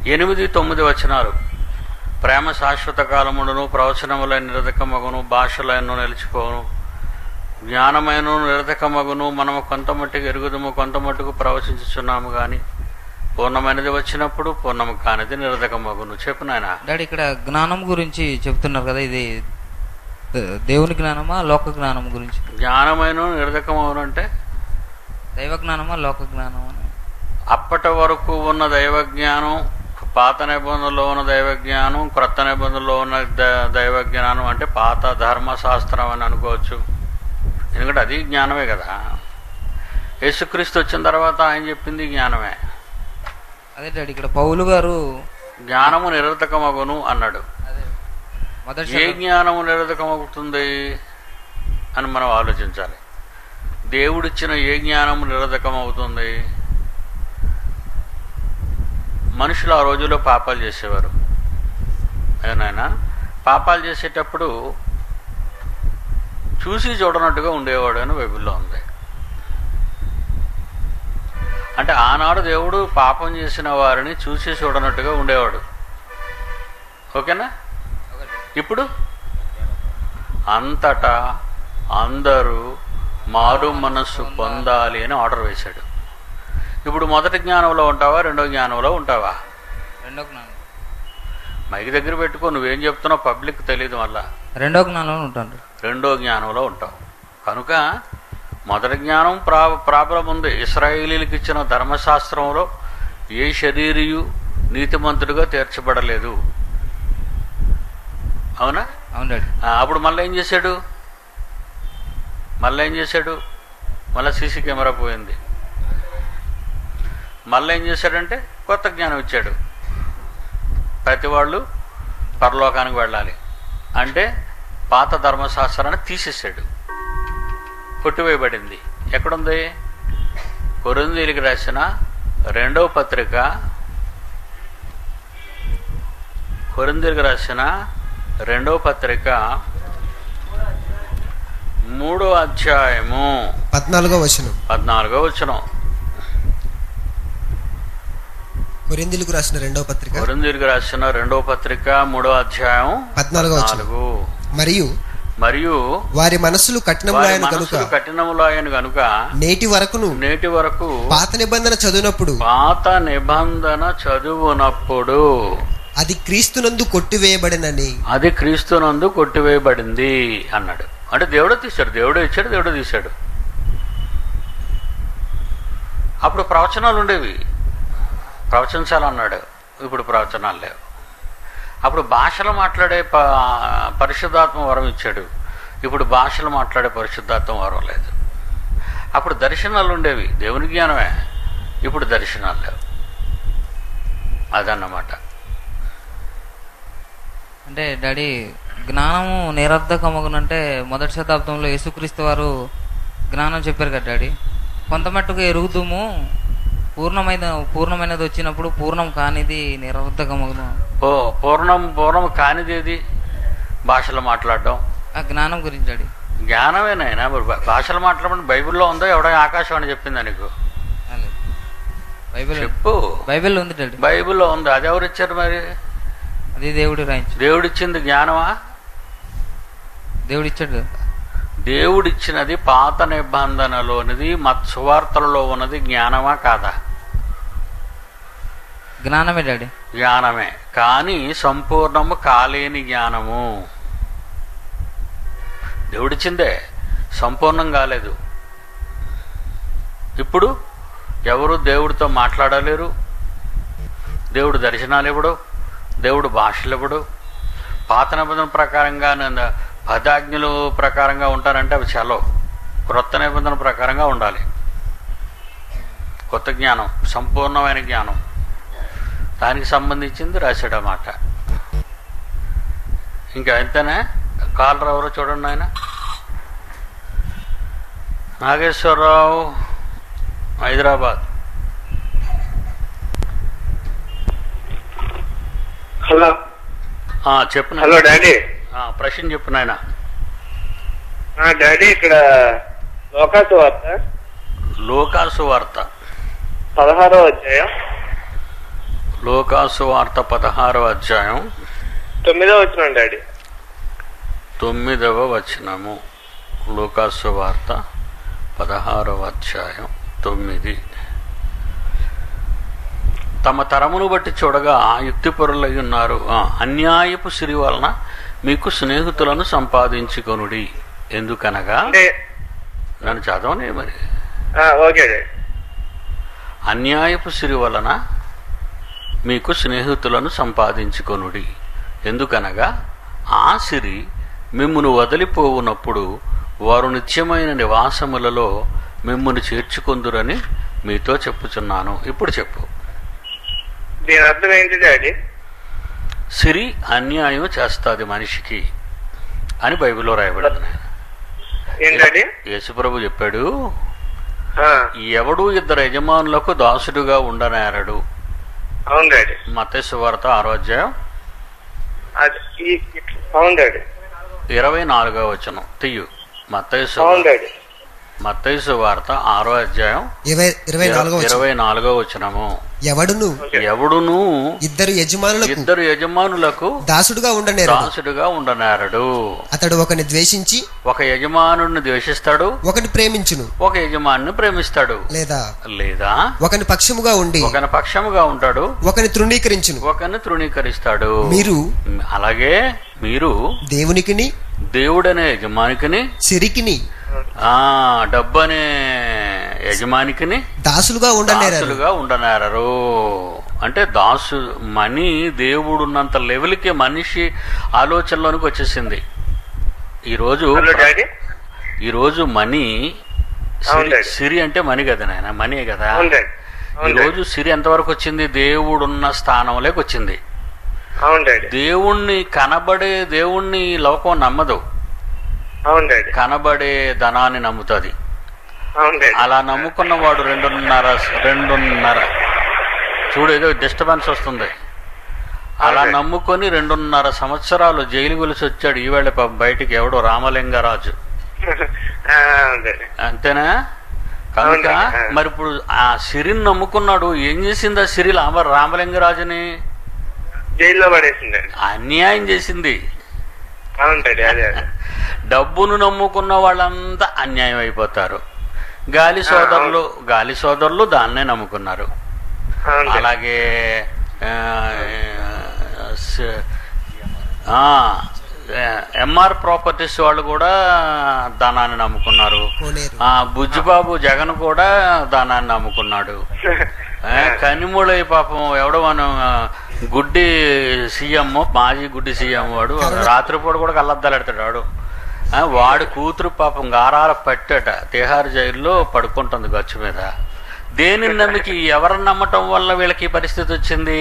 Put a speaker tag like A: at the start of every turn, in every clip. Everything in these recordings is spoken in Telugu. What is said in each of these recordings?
A: ఎనిమిది తొమ్మిది వచనాలు ప్రేమ శాశ్వత కాలములను ప్రవచనముల నిరధకమగును భాషలను నిలిచిపోను జ్ఞానమైన నిరధకమగును మనము కొంత మట్టుకు ఎరుగుదము కొంత మట్టుకు ప్రవచించుచున్నాము కానీ పూర్ణమైనది వచ్చినప్పుడు పూర్ణము కానిది నిరధకమగును చెప్పు నాయన
B: డాడీ ఇక్కడ జ్ఞానం గురించి చెప్తున్నారు కదా ఇది ద- దేవుని జ్ఞానమా లోక జ్ఞానం గురించి
A: జ్ఞానమైన నిరధకమగును అంటే
B: దైవ జ్ఞానమా లోక జ్ఞానమా అని.
A: అప్పటి వరకు ఉన్న దైవ జ్ఞానం పాత నిబంధనలో ఉన్న దైవ జ్ఞానం క్రొత్త నిబంధనలో ఉన్న ద- దైవ జ్ఞానం అంటే పాత ధర్మశాస్త్రం అని అనుకోవచ్చు ఎందుకంటే అది జ్ఞానమే కదా యేసుక్రీస్తు వచ్చిన తర్వాత ఆయన చెప్పింది జ్ఞానమే
B: అదే డాడీ ఇక్కడ పౌలు గారు
A: జ్ఞానము నిరర్థకమగును అన్నాడు
B: అదే మొదటి
A: ఏ
B: శతాబ్దం-
A: జ్ఞానము నిరర్థకమవుతుంది అని మనం ఆలోచించాలి దేవుడిచ్చిన ఏ జ్ఞానము నిరర్థకమవుతుంది మనుషులు ఆ రోజుల్లో పాపాలు చేసేవారు ఏనాయనా పాపాలు చేసేటప్పుడు చూసి చూడనట్టుగా ఉండేవాడు అని బైబిల్లో ఉంది అంటే ఆనాడు దేవుడు పాపం చేసిన వారిని చూసి చూడనట్టుగా ఉండేవాడు ఓకేనా ఇప్పుడు అంతటా అందరూ మారు మనస్సు పొందాలి అని ఆర్డర్ వేశాడు ఇప్పుడు మొదటి జ్ఞానంలో ఉంటావా రెండో జ్ఞానంలో ఉంటావా
B: రెండో జ్ఞానం
A: మైక్ దగ్గర పెట్టుకో నువ్వేం చెప్తున్నావు పబ్లిక్ తెలియదు మళ్ళా
B: రెండో జ్ఞానంలో ఉంటాను
A: రెండో జ్ఞానంలో ఉంటావు కనుక మొదటి జ్ఞానం ప్రా ప్రాబలం ఉంది ఇస్రాయేలీలకు ఇచ్చిన ధర్మశాస్త్రంలో ఏ శరీరియు నీతిమంతుడిగా తీర్చబడలేదు అవునా
B: అవును డాడీ
A: ఆ, అప్పుడు మళ్ళీ ఏం చేశాడు మళ్ళీ ఏం చేశాడు మళ్ళీ సీసీ కెమెరా పోయింది మళ్ళీ ఏం చేశాడంటే కొత్త జ్ఞానం ఇచ్చాడు ప్రతి వాళ్ళు పరలోకానికి వెళ్ళాలి అంటే పాత ధర్మశాస్త్రాన్ని తీసేసాడు కొట్టివేయబడింది ఎక్కడుంది కొరిందీలికి రాసిన రెండవ పత్రిక కొరిందీలికి రాసిన రెండవ పత్రిక మూడో అధ్యాయము
C: పద్నాలుగో వచనం
A: పద్నాలుగో వచనం
C: కొరిందీలకు రాసిన రెండవ పత్రిక
A: కొరిందీలికి రాసిన రెండవ పత్రిక మూడో అధ్యాయం
C: పద్నాలుగో వచనం
A: నాలుగు
C: మరియు
A: మరియు
C: వారి మనస్సులు
A: వారి
C: కఠినములాయను కనుక
A: మనసులు కఠినములు ఆయన కనుక
C: నేటి వరకును
A: నేటి వరకు
C: పాత నిబంధన చదివినప్పుడు
A: పాత నిబంధన చదువునప్పుడు
C: అది క్రీస్తునందు కొట్టివేయబడినని
A: అది క్రీస్తునందు కొట్టివేయబడింది అన్నాడు అంటే దేవుడే తీశాడు దేవుడే ఇచ్చాడు దేవుడే తీశాడు అప్పుడు ప్రవచనాలు ఉండేవి ప్రవచించాలి అన్నాడు ఇప్పుడు ప్రవచనాలు లేవు అప్పుడు భాషలు మాట్లాడే ప పరిశుద్ధాత్మ వరం ఇచ్చాడు ఇప్పుడు భాషలు మాట్లాడే పరిశుద్ధాత్మ వరం లేదు అప్పుడు దర్శనాలు ఉండేవి దేవుని జ్ఞానమే ఇప్పుడు దర్శనాలు లేవు అదన్నమాట
B: అంటే డాడీ జ్ఞానము నిరర్ధకమగునంటే మొదటి శతాబ్దంలో యేసుక్రీస్తు వారు జ్ఞానం చెప్పారు కదా డాడీ కొంత మట్టుకు ఎరుగుదుము పూర్ణమైన పూర్ణమైనది వచ్చినప్పుడు పూర్ణం కానిది నిరర్ధకమగును
A: ఓ పూర్ణం పూర్ణం కానిదేది భాషలు మాట్లాడడం
B: ఆ జ్ఞానం గురించి డాడీ
A: జ్ఞానమేనైనా మరి భా- భాషలు మాట్లాడమని బైబిల్లో ఉందో ఎవడో ఆకాశవాణి చెప్పిందా నీకు
B: అలే. బైబిల్
A: చెప్పు
B: బైబిల్ ఉంది డాడీ
A: బైబిల్లో ఉంది అది ఎవరు ఇచ్చారు మరి
B: అది దేవుడు రాయించు
A: దేవుడిచ్చింది జ్ఞానమా
B: దేవుడు ఇచ్చాడు కదా
A: దేవుడిచ్చినది పాత నిబంధనలోనిది మత్ సువార్తలలో ఉన్నది జ్ఞానమా కాదా
B: జ్ఞానమే డాడీ
A: జ్ఞానమే కానీ సంపూర్ణము కాలేని జ్ఞానము దేవుడిచ్చిందే సంపూర్ణం కాలేదు ఇప్పుడు ఎవరు దేవుడితో మాట్లాడలేరు దేవుడు దర్శనాలు ఇవ్వడు దేవుడు భాషలు ఇవ్వడు పాత నిబంధన ప్రకారంగా నేను పదాజ్ఞలు ప్రకారంగా ఉంటారంటే అవి సెలవు క్రొత్త నిబంధన ప్రకారంగా ఉండాలి కొత్త జ్ఞానం సంపూర్ణమైన జ్ఞానం దానికి సంబంధించింది రాశాడు అన్నమాట ఇంకా ఎంతనే కాలర్ ఎవరో చూడండి ఆయన నాగేశ్వరరావు హైదరాబాద్
D: హలో
A: ఆ, చెప్పు నాయనా.
D: హలో డాడీ
A: ఆ, ప్రశ్న చెప్పు నాయన
D: ఆ, డాడీ ఇక్కడ లోకాసు వార్త
A: లోకాసు వార్త
D: పదహారో అధ్యాయం
A: లోకాసు వార్త పదహారవ అధ్యాయం
D: తొమ్మిదో వచ్చిన డాడీ
A: తొమ్మిదవ వచనము లూకాసు వార్త పదహారవ అధ్యాయం తొమ్మిది తమ తరమును బట్టి చూడగా యుక్తిపరులై ఉన్నారు ఆ, అన్యాయపు సిరి వలన మీకు స్నేహితులను సంపాదించుకొనుడి ఎందుకనగా
D: అంటే
A: నన్ను చదవనే మరి
D: ఆ, ఓకే డాడీ
A: అన్యాయపు సిరి వలన మీకు స్నేహితులను సంపాదించుకొనుడి ఎందుకనగా ఆ సిరి మిమ్మును వదిలిపోవునప్పుడు వారు నిత్యమైన నివాసములలో మిమ్మును చేర్చుకొందురని మీతో చెప్పుచున్నాను ఇప్పుడు చెప్పు
D: దీని అర్థం ఏంటి డాడీ
A: సిరి అన్యాయం చేస్తుంది మనిషికి అని బైబిల్లో రాయబడింది నాయన.
D: ఏంటి డాడీ
A: యేసుప్రభు చెప్పాడు
D: ఆ,
A: ఎవడు ఇద్దరు యజమానులకు దాసుడుగా ఉండనేరడు
D: అవును డాడీ
A: మతేసు వార్త ఆరో అధ్యాయం
D: అది ఈ- అవును డాడీ
A: ఇరవై నాలుగో వచనం తీయు మత్తైసు
D: అవును డాడీ
A: మత్తైసు వార్త ఆరో అధ్యాయం
C: ఇరవై ఇరవై నాలుగో వచనం.
A: ఇరవై నాలుగో వచనము
C: ఎవడును
A: ఎవడును
C: ఇద్దరు యజమానులకు
A: ఇద్దరు యజమానులకు
C: దాసుడుగా ఉండనేరు
A: దాసుడుగా ఉండనేరడు
C: అతడు ఒకని ద్వేషించి
A: ఒక యజమానుడిని ద్వేషిస్తాడు
C: ఒకని ప్రేమించును
A: ఒక యజమానిని ప్రేమిస్తాడు
C: లేదా
A: లేదా
C: ఒకని పక్షముగా ఉండి
A: ఒకని పక్షముగా ఉంటాడు
C: ఒకని తృణీకరించును
A: ఒకరిని తృణీకరిస్తాడు
C: మీరు
A: అలాగే మీరు
C: దేవునికిని
A: దేవుడనే యజమానికిని
C: సిరికిని
A: ఆ డబ్బు అనే యజమానికిని
C: దాసులుగా ఉండనేరారు
A: దాసులుగా ఉండనేరరు అంటే దాసు మనీ దేవుడున్నంత లెవెల్కి మనిషి ఆలోచనలోనికి వచ్చేసింది ఈరోజు
D: హలో డాడీ
A: ఈరోజు మనీ
D: అవును
A: సిరి
D: డాడీ.
A: సిరి అంటే మనీ కదా నాయన మనీ కదా
D: అవును డాడీ అవును డాడీ
A: ఈరోజు సిరి ఎంతవరకు వచ్చింది దేవుడున్న స్థానంలోకి వచ్చింది
D: అవును డాడీ
A: దేవుణ్ణి కనబడే దేవుణ్ణి ఈ లోకం నమ్మదు
D: అవును డాడీ
A: కనబడే ధనాన్ని నమ్ముతుంది
D: అవును డాడీ
A: అలా నమ్ముకున్న వాడు రెండున్నర రెండున్నర చూడు ఏదో డిస్టర్బెన్స్ వస్తుంది అలా
D: అవునండి.
A: నమ్ముకొని రెండున్నర సంవత్సరాలు జైలు కొలిసి వచ్చాడు ఈవేళ పాపం బయటికి ఎవడో రామలింగరాజు
D: ఆ, అవును డాడీ
A: అంతేనా కనుక
D: అవునండి.
A: మరి ఇప్పుడు ఆ సిరిని నమ్ముకున్నాడు ఏం చేసింది ఆ సిరి రామ రామలింగరాజుని
D: జైల్లో పడేసింది డాడీ
A: అన్యాయం చేసింది
D: అవును డాడీ అదే అదే
A: డబ్బును నమ్ముకున్న వాళ్ళంతా అన్యాయం అయిపోతారు గాలి సోదరులు గాలి సోదరులు దాన్నే నమ్ముకున్నారు
D: అవును డాడీ
A: అలాగే ఆ, స- ఆ, ఎంఆర్ ప్రాపర్టీస్ వాళ్ళు కూడా ధనాన్ని నమ్ముకున్నారు
C: కోనేరు
A: ఆ బుజ్జిబాబు జగన్ కూడా ధనాన్ని నమ్ముకున్నాడు ఆ, కనిమూలై పాపం ఎవడో మనం ఆ, గుడ్డి సీఎం మాజీ గుడ్డి సీఎం వాడు రాత్రిపూట కూడా కళ్ళద్దాలు వాడు ఆ, వాడి కూతురు పాపం గారాల పట్టట తిహార్ జైల్లో పడుకుంటుంది గచ్చు మీద దేనిని నమ్మికి ఎవరిని నమ్మటం వల్ల వీళ్ళకి ఈ పరిస్థితి వచ్చింది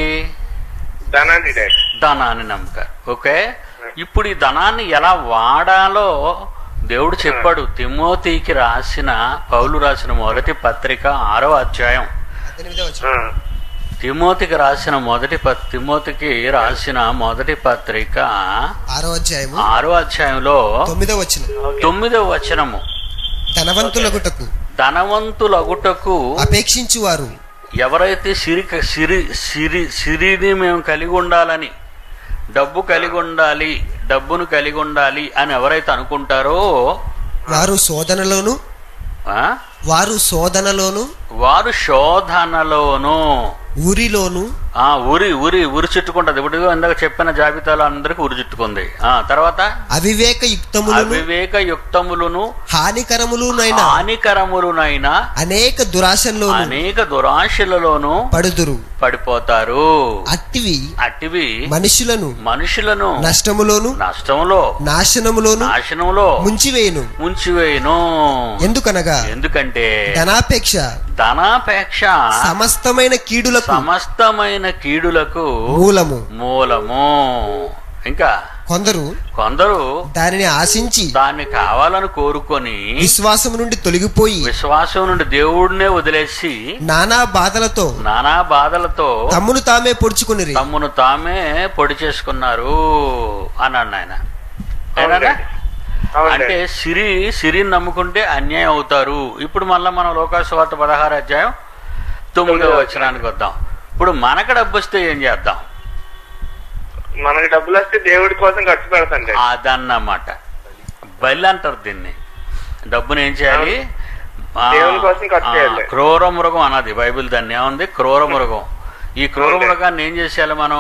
D: ధనాన్ని డాడీ
A: ధనాన్ని నమ్మకారు ఓకే ఇప్పుడు ఈ ధనాన్ని ఎలా వాడాలో దేవుడు చెప్పాడు తిమోతికి రాసిన పౌలు రాసిన మొదటి పత్రిక ఆరో అధ్యాయం
C: పద్దెనిమిదో వచనం.
D: ఆ,
A: తిమోతికి రాసిన మొదటి ప తిమోతికి రాసిన మొదటి పత్రిక
C: ఆరో అధ్యాయము
A: ఆరో అధ్యాయంలో
C: తొమ్మిదో వచ్చిన
A: తొమ్మిదవ వచనము
C: ధనవంతులగుటకు
A: ధనవంతులగుటకు
C: అపేక్షించు వారు
A: ఎవరైతే సిరి సిరి సిరి సిరిని మేము కలిగి ఉండాలని డబ్బు కలిగి ఉండాలి డబ్బును కలిగి ఉండాలి అని ఎవరైతే అనుకుంటారో
C: వారు శోధనలోను
A: ఆ,
C: వారు శోధనలోను
A: వారు శోధనలోను
C: ఊరిలోను
A: ఆ ఉరి ఉరి ఉరి చుట్టుకుంటది ఇప్పుడు ఇందాక చెప్పిన జాబితాలో అందరికి ఉరి చుట్టుకుంది ఆ తర్వాత
C: అవివేక యుక్తములను
A: అవివేక యుక్తములను
C: హానికరములునైన
A: హానికరములునైన
C: అనేక దురాశల్లోను
A: అనేక దురాశలలోను
C: పడుదురు
A: పడిపోతారు
C: అట్టివి
A: అటివి
C: మనుషులను
A: మనుషులను
C: నష్టములోను
A: నష్టంలో
C: నాశనములోను
A: నాశనంలో
C: ముంచివేయును
A: ముంచివేయును
C: ఎందుకనగా
A: ఎందుకంటే
C: ధనాపేక్ష
A: ధనాపేక్ష
C: సమస్తమైన కీడులకు
A: సమస్తమైన కీడులకు
C: మూలము
A: మూలము ఇంకా
C: కొందరు
A: కొందరు
C: దానిని ఆశించి
A: దాన్ని కావాలని కోరుకొని
C: విశ్వాసము నుండి తొలగిపోయి
A: విశ్వాసం నుండి దేవుడినే వదిలేసి
C: నానా బాధలతో
A: నానా బాధలతో
C: తమ్మును తామే పొడుచుకుని
A: తమ్మును తామే పొడి చేసుకున్నారు అన్నాడు ఆయన
D: అవును
A: ఏనానా?
D: డాడీ. అవును
A: అంటే
D: డాడీ.
A: సిరి సిరిని నమ్ముకుంటే అన్యాయం అవుతారు ఇప్పుడు మళ్ళీ మనం లోకాసువార్త పదహారు అధ్యాయం తొమ్మిదవ వచనానికి వద్దాం ఇప్పుడు మనకు డబ్బు వస్తే ఏం చేద్దాం
D: మనకి డబ్బులు వస్తే దేవుడి కోసం ఖర్చు పెడతాం డాడీ
A: అదన్నమాట బలి అంటారు దీన్ని డబ్బుని ఏం చేయాలి ఆ,
D: దేవుని కోసం ఖర్చు
A: ఆ,
D: చేయాలి.
A: క్రూర మృగం అన్నది బైబిల్ దాన్ని ఏముంది క్రూర మృగం ఈ క్రూర
D: అవునండి.
A: మృగాన్ని ఏం చేసేయాలి మనం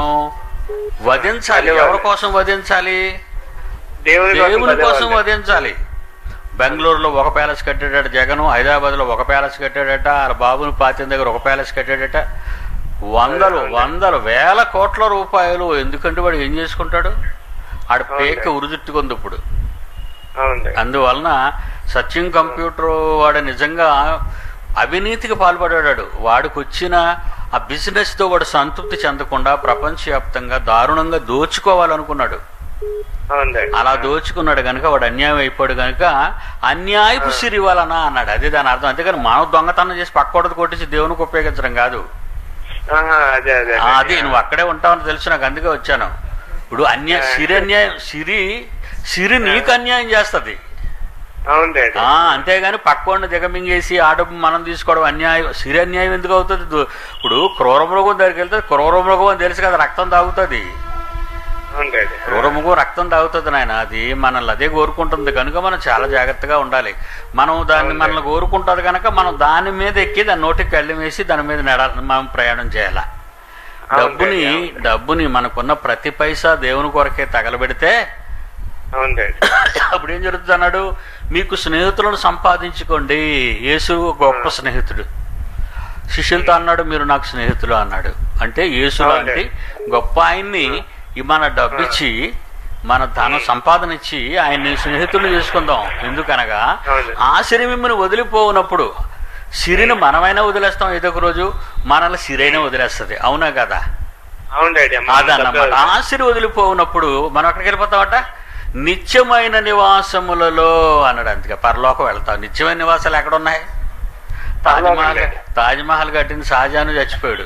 A: వధించాలి
D: బలి
A: ఎవరి కోసం వధించాలి
D: దేవుని
A: దేవుని
D: బలి
A: కోసం
D: ఇవ్వాలి.
A: వధించాలి బెంగళూరులో ఒక ప్యాలెస్ కట్టాడట జగన్ హైదరాబాద్లో ఒక ప్యాలెస్ కట్టాడట ఆ బాబుని పాతిన దగ్గర ఒక ప్యాలెస్ కట్టాడట వందలు వందలు వేల కోట్ల రూపాయలు ఎందుకంటే వాడు ఏం చేసుకుంటాడు ఆడ పేక ఉరుజుట్టుకుంది ఇప్పుడు
D: అవును డాడీ.
A: అందువలన సత్యం కంప్యూటర్ వాడు నిజంగా అవినీతికి పాల్పడాడు వాడికి వచ్చిన ఆ బిజినెస్తో వాడు సంతృప్తి చెందకుండా ప్రపంచవ్యాప్తంగా దారుణంగా దోచుకోవాలనుకున్నాడు
D: అవును డాడీ.
A: అలా దోచుకున్నాడు కనుక వాడు అన్యాయం అయిపోయాడు కనుక అన్యాయపు సిరి వలన అన్నాడు అదే దాని అర్థం అంతేకాని మనం దొంగతనం చేసి పక్కోడది కొట్టేసి దేవునికి ఉపయోగించడం కాదు
D: ఆహా, అదే అదే
A: ఆ, అది నువ్వు అక్కడే ఉంటావని తెలుసు నాకు అందుకే వచ్చాను ఇప్పుడు అన్యాయ సిరి అన్యాయం సిరి సిరి నీకు అన్యాయం చేస్తుంది
D: అవును డాడీ
A: ఆ, అంతేగాని పక్కోడిని దిగమింగేసి ఆ డబ్బు మనం తీసుకోవడం అన్యాయం సిరి అన్యాయం ఎందుకు అవుతుంది దు- ఇప్పుడు క్రూర మృగం దగ్గరికి వెళ్తే క్రూర మృగం అని తెలుసు కదా రక్తం తాగుతుంది
D: అవును డాడీ
A: క్రూర మృగం రక్తం తాగుతుంది నాయన అది మనల్ని అదే కోరుకుంటుంది కనుక మనం చాలా జాగ్రత్తగా ఉండాలి మనం దాన్ని మనల్ని కోరుకుంటుంది కనుక మనం దాని మీద ఎక్కి దాని నోటికి కళ్ళం వేసి దాని మీద నడ మనం ప్రయాణం చేయాలి డబ్బుని డబ్బుని మనకున్న ప్రతి పైసా దేవుని కొరకే తగలబెడితే
D: అవును డాడీ
A: అప్పుడు ఏం జరుగుతుంది అన్నాడు మీకు స్నేహితులను సంపాదించుకోండి యేసు గొప్ప స్నేహితుడు శిష్యులతో అన్నాడు మీరు నాకు స్నేహితులు అన్నాడు అంటే యేసు లాంటి గొప్ప ఆయన్ని ఈ మన డబ్బిచ్చి మన ధన సంపాదన ఇచ్చి ఆయన్ని స్నేహితులు చేసుకుందాం ఎందుకనగా
D: అవును.
A: ఆ సిరి మిమ్మల్ని వదిలిపోనప్పుడు సిరిని మనమైనా వదిలేస్తాం ఏదో ఒక రోజు మనల్ని సిరైనా వదిలేస్తుంది అవునా కదా
D: అవును డాడీ అమ్మ,
A: అదన్నమాట
D: డబ్బులు-
A: ఆశీర్ వదిలిపోనప్పుడు మనం ఎక్కడికి వెళ్ళిపోతామట నిత్యమైన నివాసములలో అన్నాడు అందుకే పరలోకం వెళ్తాం నిత్యమైన నివాసాలు ఎక్కడ ఉన్నాయి తాజ్మహల్
D: పరలోకం.
A: తాజ్మహల్ కట్టిన షాజాను చచ్చిపోయాడు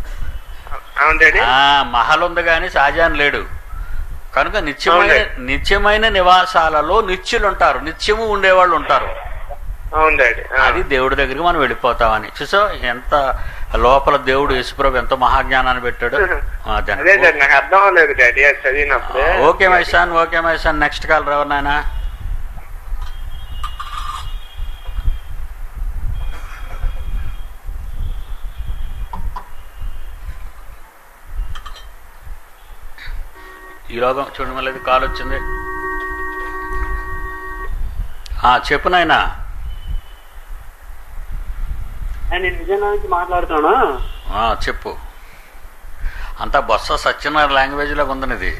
D: అవును డాడీ
A: ఆ మహల్ ఉంది కానీ షాజాన్ లేడు కనుక నిత్యమైన
D: అవునండి.
A: నిత్యమైన నివాసాలలో నిత్యులు ఉంటారు నిత్యము ఉండేవాళ్ళు ఉంటారు
D: అవును డాడీ ఆ.
A: అది దేవుడి దగ్గరికి మనం వెళ్ళిపోతామని చూసావు ఎంత లోపల దేవుడు యేసుప్రభు ఎంత మహాజ్ఞానాన్ని పెట్టాడు ఆ,
D: అదే
A: దాన్ని
D: డాడీ నాకు అర్థం అవ్వలేదు డాడీ అది చదివినప్పుడు
A: okay my son okay my son next call రావు నాయన ఈలోగా చూడండి మళ్ళీ ఇది కాల్ వచ్చింది ఆ, చెప్పు నాయనా
E: నేను విజయనగరం నుంచి మాట్లాడుతున్నాను
A: ఆ, చెప్పు అంతా బొత్స సత్యనారాయణ లాంగ్వేజ్లోకి ఉందని ఇది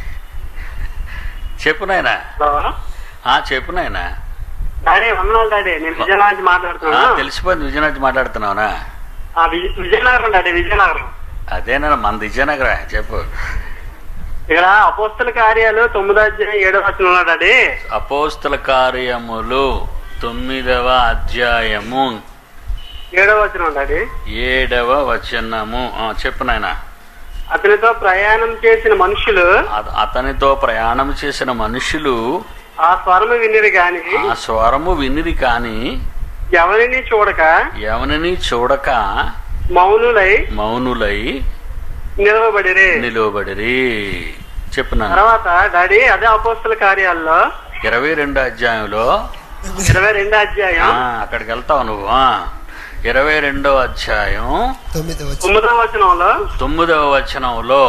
A: చెప్పు నాయనా
E: హలో
A: ఆ, చెప్పు నాయనా
E: డాడీ వందనాలు డాడీ నేను విజయనగరం నుంచి
A: ఆ,
E: మాట్లాడుతున్నాను
A: తెలిసిపోయింది విజయనగరం మాట్లాడుతున్నావునా
E: ఆ, విజ- విజయనగరం డాడీ విజయనగరం
A: అదేనా మన విజయనగరం చెప్పు
E: ఇక్కడ అపోస్తుల కార్యాలు తొమ్మిదో అధ్యాయం ఏడో వచనంలో డాడీ
A: అపోస్తుల కార్యములు తొమ్మిదవ అధ్యాయము
E: ఏడో వచనం డాడీ
A: ఏడవ వచనము ఆ, చెప్పు నాయన
E: అతనితో ప్రయాణం చేసిన మనుషులు
A: అతనితో ప్రయాణం చేసిన మనుషులు
E: ఆ స్వరము వినిరి గాని
A: ఆ స్వరము వినిది కాని
E: ఎవరిని చూడక
A: ఎవరిని చూడక
E: మౌనులై
A: మౌనులై
E: నిలవబడిరి
A: నిలువబడిరి చెప్పు నాన్న
E: తర్వాత డాడీ అదే అపోస్తుల కార్యాల్లో
A: ఇరవై రెండు అధ్యాయంలో
E: ఇరవై రెండో అధ్యాయం
A: ఆ, అక్కడికి వెళ్తావు నువ్వు ఆ. ఇరవై రెండో అధ్యాయం
C: తొమ్మిది వచ్చి
E: తొమ్మిదో వచనంలో
A: తొమ్మిదవ వచనంలో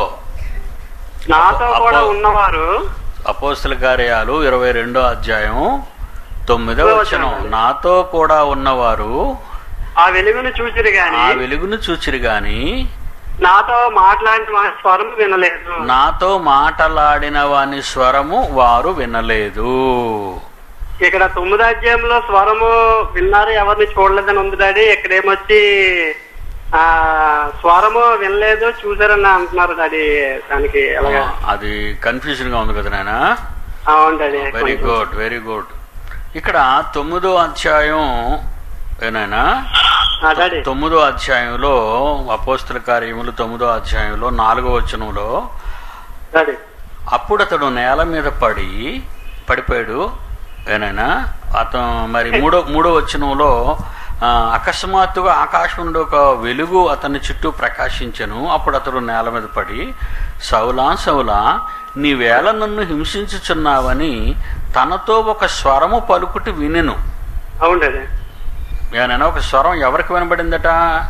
E: నాతో కూడా
A: అపో-
E: ఉన్నవారు
A: అపోస్తుల కార్యాలు ఇరవై రెండో అధ్యాయం తొమ్మిదవ వచనం నాతో కూడా ఉన్నవారు
E: ఆ వెలుగును చూసిరు గాని
A: ఆ వెలుగును చూచిరు గాని
E: నాతో మాట్లాడిన వారి స్వరం వినలేదు
A: నాతో మాటలాడిన వాని స్వరము వారు వినలేదు
E: ఇక్కడ తొమ్మిది అధ్యాయంలో స్వరము విన్నారు ఎవరిని చూడలేదని ఉంది డాడీ ఇక్కడ ఏమొచ్చి ఆ స్వరము వినలేదు చూసారని అంటున్నారు డాడీ దానికి ఎలాగా
A: అది కన్ఫ్యూజన్ గా ఉంది కదా నాయన
E: అవును daddy
A: very good very good ఇక్కడ తొమ్మిదో అధ్యాయం ఏనాయనా
E: ఆ, డాడీ
A: తొమ్మిదో అధ్యాయంలో అపోస్తుల కార్యములు తొమ్మిదో అధ్యాయంలో నాలుగో వచనంలో
E: డాడీ
A: అప్పుడు అతడు నేల మీద పడి పడిపోయాడు ఏనాయనా అతను మరి మూడో మూడో వచనంలో ఆ, అకస్మాత్తుగా ఆకాశం నుండి ఒక వెలుగు అతని చుట్టూ ప్రకాశించెను అప్పుడు అతడు నేల మీద పడి సౌలా సౌలా నీ వేళ నన్ను హింసించుచున్నావని తనతో ఒక స్వరము పలుకుటి వినెను
E: అవును డాడీ
A: ఏమైనా ఒక స్వరం ఎవరికి వినబడిందట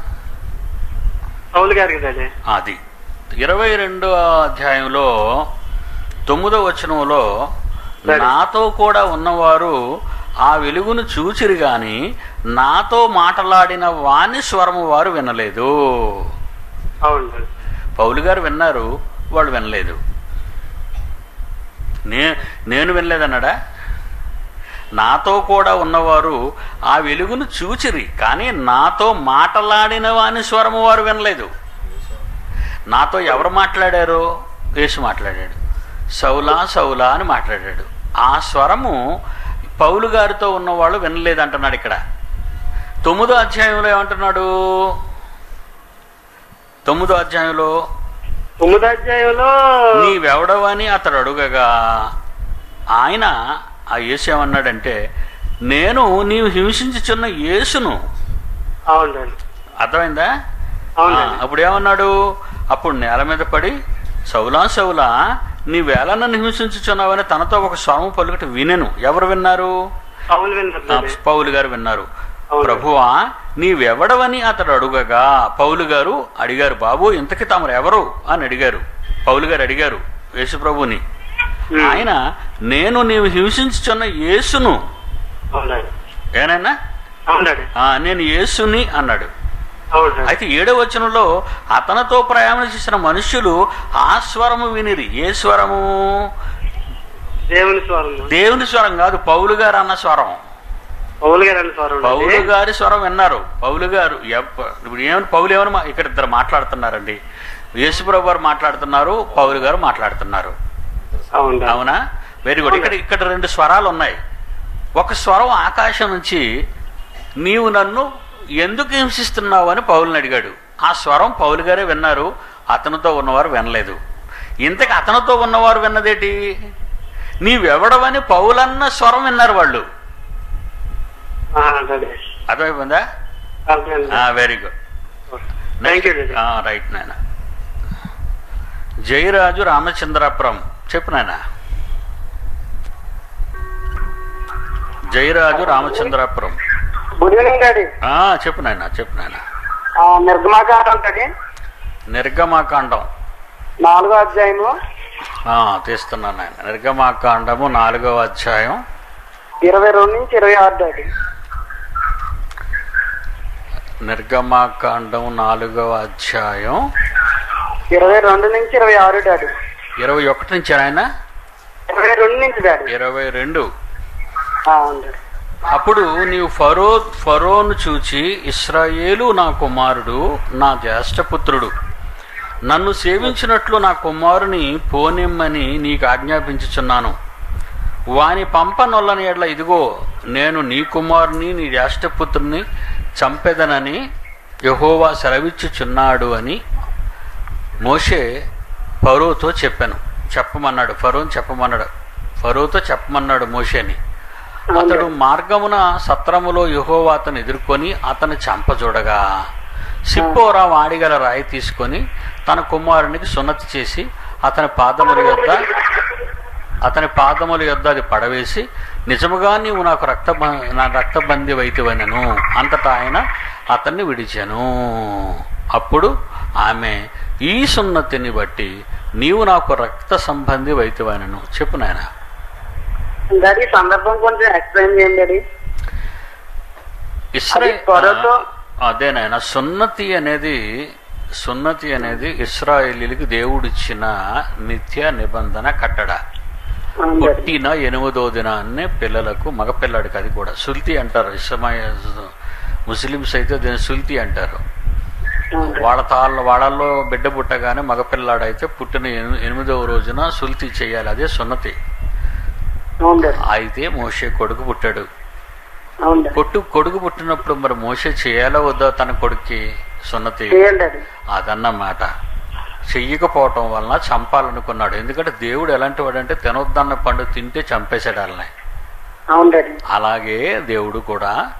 E: పౌలు గారికి డాడీ
A: అది ఇరవై రెండో అధ్యాయంలో తొమ్మిదో వచనంలో
E: సరే.
A: నాతో కూడా ఉన్నవారు ఆ వెలుగును చూచిరి గాని నాతో మాటలాడిన వాని స్వరము వారు వినలేదు
E: అవును డాడీ
A: పౌలు గారు విన్నారు వాళ్ళు వినలేదు నే నేను వినలేదన్నాడా నాతో కూడా ఉన్నవారు ఆ వెలుగును చూచిరి కానీ నాతో మాటలాడిన వాని స్వరము వారు వినలేదు నాతో ఎవరు మాట్లాడారు యేసు మాట్లాడాడు సౌలా సౌలా అని మాట్లాడాడు ఆ స్వరము పౌలు గారితో ఉన్నవాళ్ళు వినలేదు అంటున్నాడు ఇక్కడ తొమ్మిదో అధ్యాయంలో ఏమంటున్నాడు తొమ్మిదో అధ్యాయంలో
E: తొమ్మిది అధ్యాయంలో
A: నీవెవడవని అతడు అడుగగా ఆయన ఆ యేసు ఏమన్నాడంటే నేను నీవు హింసించుచున్న యేసును
E: అవును డాడీ
A: అర్థమైందా
E: అవును
A: ఆ,
E: డాడీ
A: అప్పుడు ఏమన్నాడు అప్పుడు నేల మీద పడి సౌలా సౌలా నీ వేళ నన్ను హింసించుచున్నావని తనతో ఒక స్వరము పలుకటి వినెను ఎవరు విన్నారు
E: పౌలు విన్నారు
A: ఆ,
E: డాడీ
A: పౌలు గారు విన్నారు
E: అవును.
A: ప్రభువా నీవెవడవని అతడు అడుగగా పౌలు గారు అడిగారు బాబు ఇంతకి తమరు ఎవరు అని అడిగారు పౌలు గారు అడిగారు యేసు ప్రభుని
E: ఉమ్.
A: ఆయన నేను నీవు హింసించుచున్న యేసును
E: అవును డాడీ
A: ఏనైనా
E: అవును డాడీ
A: ఆ, నేను యేసుని అన్నాడు
E: అవును డాడీ
A: అయితే ఏడవ వచనంలో అతనితో ప్రయాణం చేసిన మనుష్యులు ఆ స్వరము వినిరి ఏ స్వరము
E: దేవుని స్వరం
A: దేవుని స్వరం కాదు పౌలు గారు అన్న స్వరం
E: పౌలు గారు అన్న స్వరం
A: పౌలు
E: డాడీ
A: గారి స్వరం విన్నారు పౌలు గారు ఎప్ప- ఇప్పుడు ఏమని పౌలు ఏమని మా- ఇక్కడ ఇద్దరు మాట్లాడుతున్నారండి యేసుప్రభు గారు మాట్లాడుతున్నారు పౌలు గారు మాట్లాడుతున్నారు
E: అవును డాడీ
A: అవునా వెరీ గుడ్ ఇక్కడ ఇక్కడ రెండు స్వరాలు ఉన్నాయి ఒక స్వరం ఆకాశం నుంచి నీవు నన్ను ఎందుకు హింసిస్తున్నావు అని పౌలుని అడిగాడు ఆ స్వరం పౌలు గారే విన్నారు అతనితో ఉన్నవారు వినలేదు ఇంతకు అతనితో ఉన్నవారు విన్నదేటి నీవెవడవని పౌలన్న స్వరం విన్నారు వాళ్ళు
E: ఆ, డాడీ
A: అర్థమైపోయిందా
E: అర్థమైంది
A: very good
E: thank you daddy
A: right నాయన జయరాజు రామచంద్రాపురం చెప్పు నాయన Jayaraju Ramachandrapuram
E: good evening daddy
A: ఆ, చెప్పు నాయన చెప్పు నాయన
E: నిర్గమాకారం డాడీ
A: నిర్గమాకాండం
E: నాలుగో అధ్యాయము
A: ఆ, తీస్తున్నాను నాయన నిర్గమాకాండము నాలుగవ అధ్యాయం
E: ఇరవై రెండు నుంచి ఇరవై ఆరు డాడీ
A: నిర్గమాకాండం నాలుగవ అధ్యాయం
E: ఇరవై రెండు నుంచి ఇరవై ఆరు డాడీ
A: ఇరవై ఒకటి నుంచి ఆయన
E: ఇరవై రెండు నుంచి డాడీ
A: ఇరవై రెండు
E: ఆ, అవును డాడీ
A: అప్పుడు నీవు ఫరో ఫరోను చూచి ఇస్రాయేలు నా కుమారుడు నా జ్యేష్ఠపుత్రుడు నన్ను సేవించినట్లు నా కుమారుని పోనిమ్మని నీకు ఆజ్ఞాపించుచున్నాను వాని పంపనొల్లని ఎడ్ల ఇదిగో నేను నీ కుమారుని నీ జ్యేష్ఠపుత్రుని చంపెదనని యహోవా సెలవిచ్చుచున్నాడు అని మోషే ఫరోతో చెప్పాను చెప్పమన్నాడు ఫరోని చెప్పమన్నాడు ఫరోతో చెప్పమన్నాడు మోషేని అతడు మార్గమున సత్రములో యెహోవా అతను ఎదుర్కొని అతను చంపజూడగా సిప్పోరా వాడిగల రాయి తీసుకొని తన కుమారునికి సున్నతి చేసి అతని పాదముల యొద్ద అతని పాదముల యొద్ద అది పడవేసి నిజముగా నీవు నాకు రక్త నా రక్తబంది వైతివనను అంతటా ఆయన అతన్ని విడిచాను అప్పుడు ఆమె ఈ సున్నతిని బట్టి నీవు నాకు రక్త సంబంధి వైతివనను చెప్పు నాయనా
E: డాడీ సందర్భం కొంచెం ఎక్స్ప్లెయిన్ చేయండి డాడీ
A: ఇస్రాయల్
E: అది త్వరతో-
A: అదేనాయన సున్నతి అనేది సున్నతి అనేది ఇస్రాయేలీలకు దేవుడిచ్చిన నిత్య నిబంధన కట్టడ
E: అవును డాడీ
A: పుట్టిన ఎనిమిదో దినాన్నే పిల్లలకు మగపిల్లాడికి అది కూడా సుల్తి అంటారు ఇస్మాయ ముస్లిమ్స్ అయితే దీన్ని సుల్తి అంటారు
E: అవును డాడీ.
A: వాళ్ళ తాళ్ళ వాళ్ళల్లో బిడ్డ పుట్టగానే మగపిల్లాడైతే పుట్టిన ఎని- ఎనిమిదవ రోజున సుల్తి చేయాలి అదే సున్నతి
E: అవును డాడీ
A: అయితే మోషే కొడుకు పుట్టాడు
E: అవును డాడీ
A: కొట్టు కొడుకు పుట్టినప్పుడు మరి మోసే చేయాలా వద్దా తన కొడుక్కి సున్నతి
E: చేయండి డాడీ
A: అదన్నమాట చెయ్యకపోవటం వలన చంపాలనుకున్నాడు ఎందుకంటే దేవుడు ఎలాంటి వాడంటే తినొద్దన్న పండు తింటే చంపేశాడు వాళ్ళని
E: అవును డాడీ
A: అలాగే దేవుడు కూడా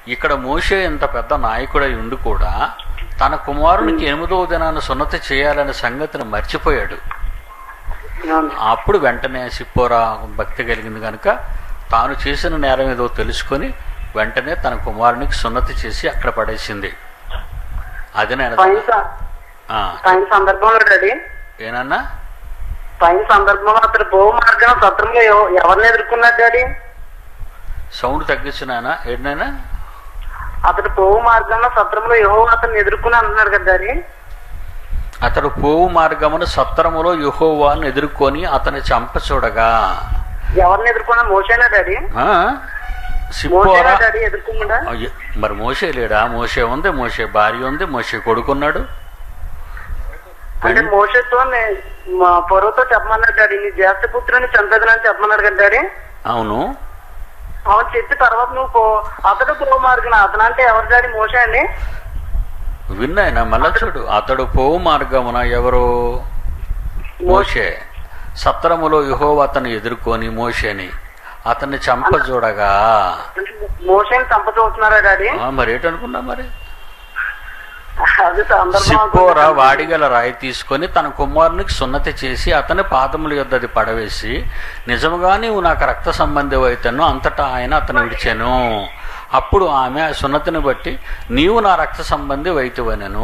A: ఇక్కడ మోషే ఇంత పెద్ద నాయకుడై ఉండి కూడా తన కుమారునికి ఎనిమిదవ దినాన్ని సున్నతి చేయాలనే సంగతిని మర్చిపోయాడు
E: అవును.
A: అప్పుడు వెంటనే సిప్పోరా భక్తి కలిగింది కనుక తాను చేసిన నేరం ఏదో తెలుసుకొని వెంటనే తన కుమారునికి సున్నతి చేసి అక్కడ పడేసింది అది నేను
E: పైన స-
A: ఆ,
E: పైన సందర్భంలో డాడీ
A: ఏనన్నా
E: పైన సందర్భంలో అతను భూ మార్గం సత్రంలో ఎవ- ఎవరిని ఎదుర్కొన్నాడు డాడీ
A: సౌండ్ తగ్గించినాయనా ఏంటైనా
E: అతడు పోవు మార్గంలో సత్రంలో యహో అతన్ని ఎదుర్కొని అంటున్నాడు కదా డాడీ
A: అతడు పోవు మార్గమును సత్రములో యుహోవాను ఎదుర్కొని అతని చంప చూడగా
E: ఎవరిని ఎదుర్కొన్నా మోసేనా డాడీ
A: ఆ,
E: మోసేనా
A: సిప్పోరా
E: డాడీ ఎదుర్కొన్నాడా
A: అయ్య, మరి మోసే లేడా మోసే ఉంది మోసే భార్య ఉంది మోసే కొడుకున్నాడు
E: అంటే మోసేతో నే- మా పొరవతో చెప్పమన్నాడు డాడీ నీ జ్యేష్ఠ పుత్రుని చంపేదనని చెప్పమన్నాడు కదా డాడీ
A: అవును
E: అవును చెప్పి తర్వాత నువ్వు పో అతడు పో మార్గం అతను అంటే ఎవరు డాడీ మోసే అండి
A: విన్నాయన మళ్ళా చూడు అతడు పోవు మార్గమున ఎవరు మోషే సత్రములో యుహోవ అతను ఎదుర్కొని మోషేని అతన్ని చంప చూడగా
E: అంటే మోసేని చంప చూస్తున్నారా డాడీ
A: ఆ, మరి ఏంటనుకున్నా మరి
E: అది సందర్భం
A: సిప్పోరా
E: అనుకుంటా.
A: వాడిగల రాయి తీసుకొని తన కుమారునికి సున్నతి చేసి అతని పాదముల యొద్దది పడవేసి నిజముగా నీవు నాకు రక్త సంబంధి అయితేను అంతటా ఆయన అతను విడిచాను అప్పుడు ఆమె ఆ సున్నతిని బట్టి నీవు నా రక్త సంబంధి వైతువనెను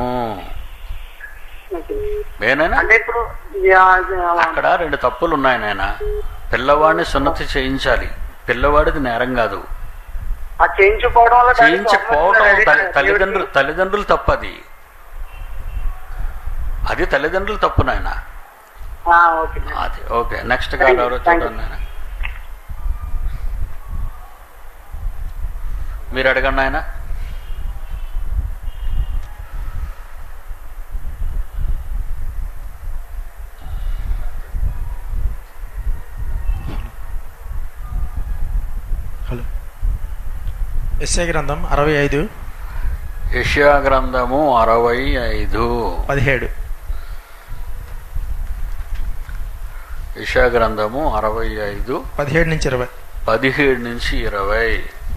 A: ఏనైనా
E: అంటే ఇప్పుడు యా- యా-
A: అక్కడ రెండు తప్పులు ఉన్నాయి నాయన పిల్లవాడిని సున్నతి చేయించాలి పిల్లవాడిది నేరం కాదు
E: ఆ చేయించుకోవడం వల్ల డాడీ
A: చేయించకపోవడం
E: కోపం
A: తల్లి-
E: వస్తుంది
A: తల్లిదండ్రులు
E: డాడీ.
A: తల్లిదండ్రులు తప్పది అది తల్లిదండ్రులు తప్పు నాయన
E: ఆ, ఓకే
A: అది ఓకే నెక్స్ట్ కాల్ ఎవరో
E: Thank you.
A: చూడండి నాయన మీరు అడగండి ఆయన
F: హలో ఎస్ఐ గ్రంథం అరవై ఐదు
A: యష్యా గ్రంథము అరవై ఐదు
F: పదిహేడు
A: యష్యా గ్రంథము అరవై ఐదు
F: పదిహేడు నుంచి ఇరవై
A: పదిహేడు నుంచి ఇరవై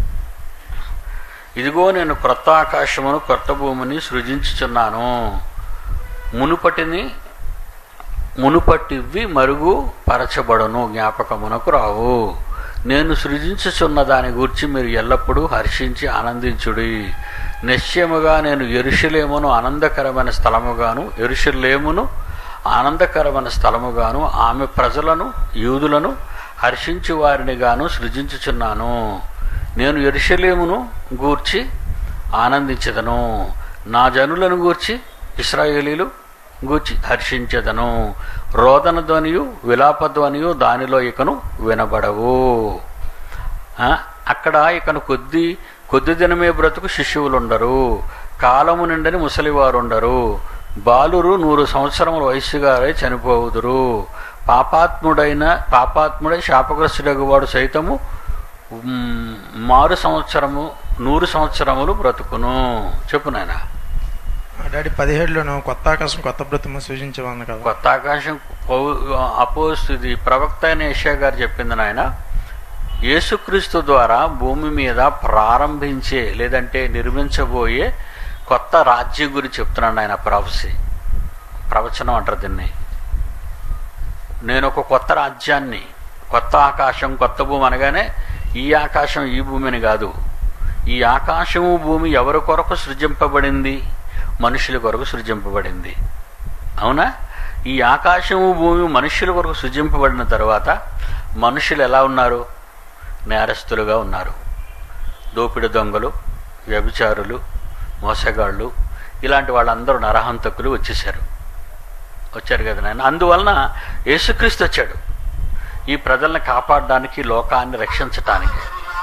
A: ఇదిగో నేను క్రొత్త ఆకాశమును కొత్త భూమిని సృజించుచున్నాను మునుపటిని మునుపటివి మరుగు పరచబడును జ్ఞాపకమునకు రావు నేను సృజించుచున్న దాని గురించి మీరు ఎల్లప్పుడూ హర్షించి ఆనందించుడి నిశ్చయముగా నేను ఎరుషలేమును ఆనందకరమైన స్థలముగాను ఎరుషలేమును ఆనందకరమైన స్థలముగాను ఆమె ప్రజలను యూదులను హర్షించు వారిని గాను సృజించుచున్నాను నేను ఎరుషలేమును గూర్చి ఆనందించదను నా జనులను గూర్చి ఇస్రాయేలీలు గూర్చి హర్షించదను రోదన ధ్వనియు విలాప ధ్వనియు దానిలో ఇకను వినబడవు ఆ, అక్కడ ఇకను కొద్ది కొద్ది దినమే బ్రతుకు శిష్యువులుండరు కాలము నిండని ముసలివారు ఉండరు బాలురు నూరు సంవత్సరముల వయస్సుగారే చనిపోవుదురు పాపాత్ముడైన పాపాత్ముడై శాపగ్రస్తుడగువాడు సైతము ఉమ్, మారు సంవత్సరము నూరు సంవత్సరములు బ్రతుకును చెప్పు నాయన
F: ఆ డాడీ పదిహేడులోను కొత్త ఆకాశం కొత్త బ్రతుము సూచించమని కదా
A: కొత్త ఆకాశం అపోజ్ ఇది ప్రవక్త అయిన ఏషియా గారు చెప్పింది నాయన యేసుక్రీస్తు ద్వారా భూమి మీద ప్రారంభించే లేదంటే నిర్మించబోయే కొత్త రాజ్యం గురించి చెప్తున్నాడు ఆయన ప్రవసి ప్రవచనం అంటారు దీన్ని నేను ఒక కొత్త రాజ్యాన్ని కొత్త ఆకాశం కొత్త భూమి అనగానే ఈ ఆకాశం ఈ భూమిని కాదు ఈ ఆకాశము భూమి ఎవరి కొరకు సృజింపబడింది మనుషుల కొరకు సృజింపబడింది అవునా ఈ ఆకాశము భూమి మనుషుల కొరకు సృజింపబడిన తర్వాత మనుషులు ఎలా ఉన్నారు నేరస్తులుగా ఉన్నారు దోపిడి దొంగలు వ్యభిచారులు మోసగాళ్ళు ఇలాంటి వాళ్ళందరూ నరహంతకులు వచ్చేసారు వచ్చారు కదా నాయన అందువలన యేసుక్రీస్తు వచ్చాడు ఈ ప్రజల్ని కాపాడడానికి లోకాన్ని రక్షించటానికి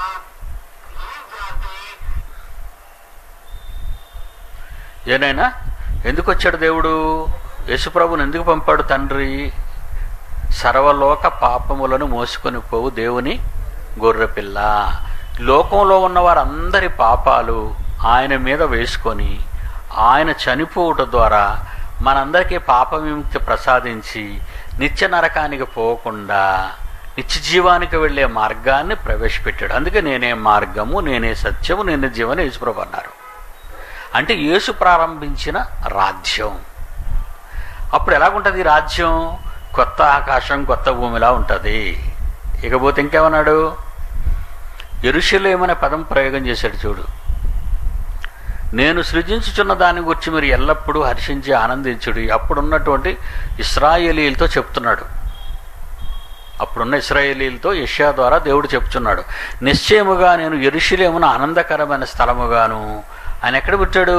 A: ఏనైనా ఎందుకు వచ్చాడు దేవుడు యేసుప్రభుని ఎందుకు పంపాడు తండ్రి సర్వలోక పాపములను మోసుకొని పోవు దేవుని గొర్రెపిల్ల లోకంలో ఉన్న వారందరి పాపాలు ఆయన మీద వేసుకొని ఆయన చనిపోవుట ద్వారా మనందరికీ పాప విముక్తి ప్రసాదించి నిత్య నరకానికి పోకుండా నిత్య జీవానికి వెళ్ళే మార్గాన్ని ప్రవేశపెట్టాడు అందుకే నేనే మార్గము నేనే సత్యము నేనే జీవన యేసుప్రభు అన్నారు అంటే యేసు ప్రారంభించిన రాజ్యం అప్పుడు ఎలాగుంటుంది ఈ రాజ్యం కొత్త ఆకాశం కొత్త భూమిలా ఉంటుంది ఇకపోతే ఇంకేమన్నాడు ఎరుషలేమనే పదం ప్రయోగం చేశాడు చూడు నేను సృజించుచున్న దాని గురించి మీరు ఎల్లప్పుడూ హర్షించి ఆనందించుడు అప్పుడున్నటువంటి ఇస్రాయేలీలతో చెప్తున్నాడు అప్పుడున్న ఇస్రాయేలీలతో యష్యా ద్వారా దేవుడు చెప్తున్నాడు నిశ్చయముగా నేను ఎరుషలేమున ఆనందకరమైన స్థలముగాను ఆయన ఎక్కడ పుట్టాడు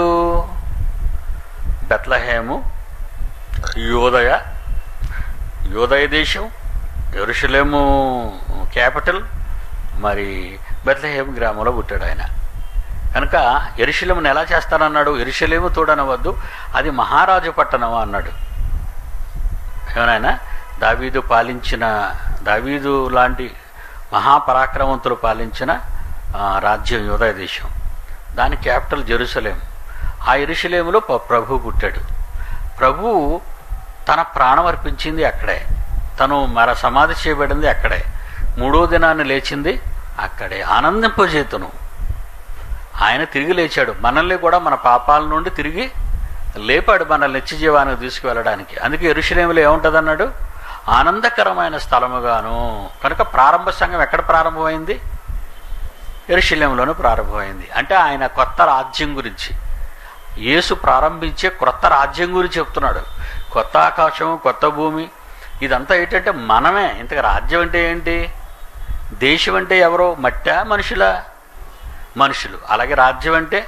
A: బెత్లహేము యోదయ యోదయ దేశం ఎరుషలేము క్యాపిటల్ మరి బెత్లహేము గ్రామంలో పుట్టాడు ఆయన కనుక ఎరుషలేమును ఎలా చేస్తానన్నాడు ఎరుషలేము తోడనవద్దు అది మహారాజు పట్టణం అన్నాడు ఏమైనా దావీదు పాలించిన దావీదు లాంటి మహాపరాక్రమవంతులు పాలించిన ఆ, రాజ్యం యోదయ దేశం దాని క్యాపిటల్ జెరూసలేం ఆ ఎరుషలేములో ప- ప్రభు పుట్టాడు ప్రభు తన ప్రాణం అర్పించింది అక్కడే తను మర సమాధి చేయబడింది అక్కడే మూడో దినాన్ని లేచింది అక్కడే ఆనందింపజేతును ఆయన తిరిగి లేచాడు మనల్ని కూడా మన పాపాల నుండి తిరిగి లేపాడు మనల్ని నిత్య జీవానికి తీసుకువెళ్ళడానికి అందుకే ఎరుషలేములో ఏముంటుంది అన్నాడు ఆనందకరమైన స్థలముగాను కనుక ప్రారంభ సంఘం ఎక్కడ ప్రారంభమైంది ఎరుషలేంలోనే ప్రారంభమైంది అంటే ఆయన కొత్త రాజ్యం గురించి యేసు ప్రారంభించే కొత్త రాజ్యం గురించి చెప్తున్నాడు కొత్త ఆకాశం కొత్త భూమి ఇదంతా ఏంటంటే మనమే ఇంతకు రాజ్యం అంటే ఏంటి దేశం అంటే ఎవరో మట్టా మనుషులా మనుషులు అలాగే రాజ్యం అంటే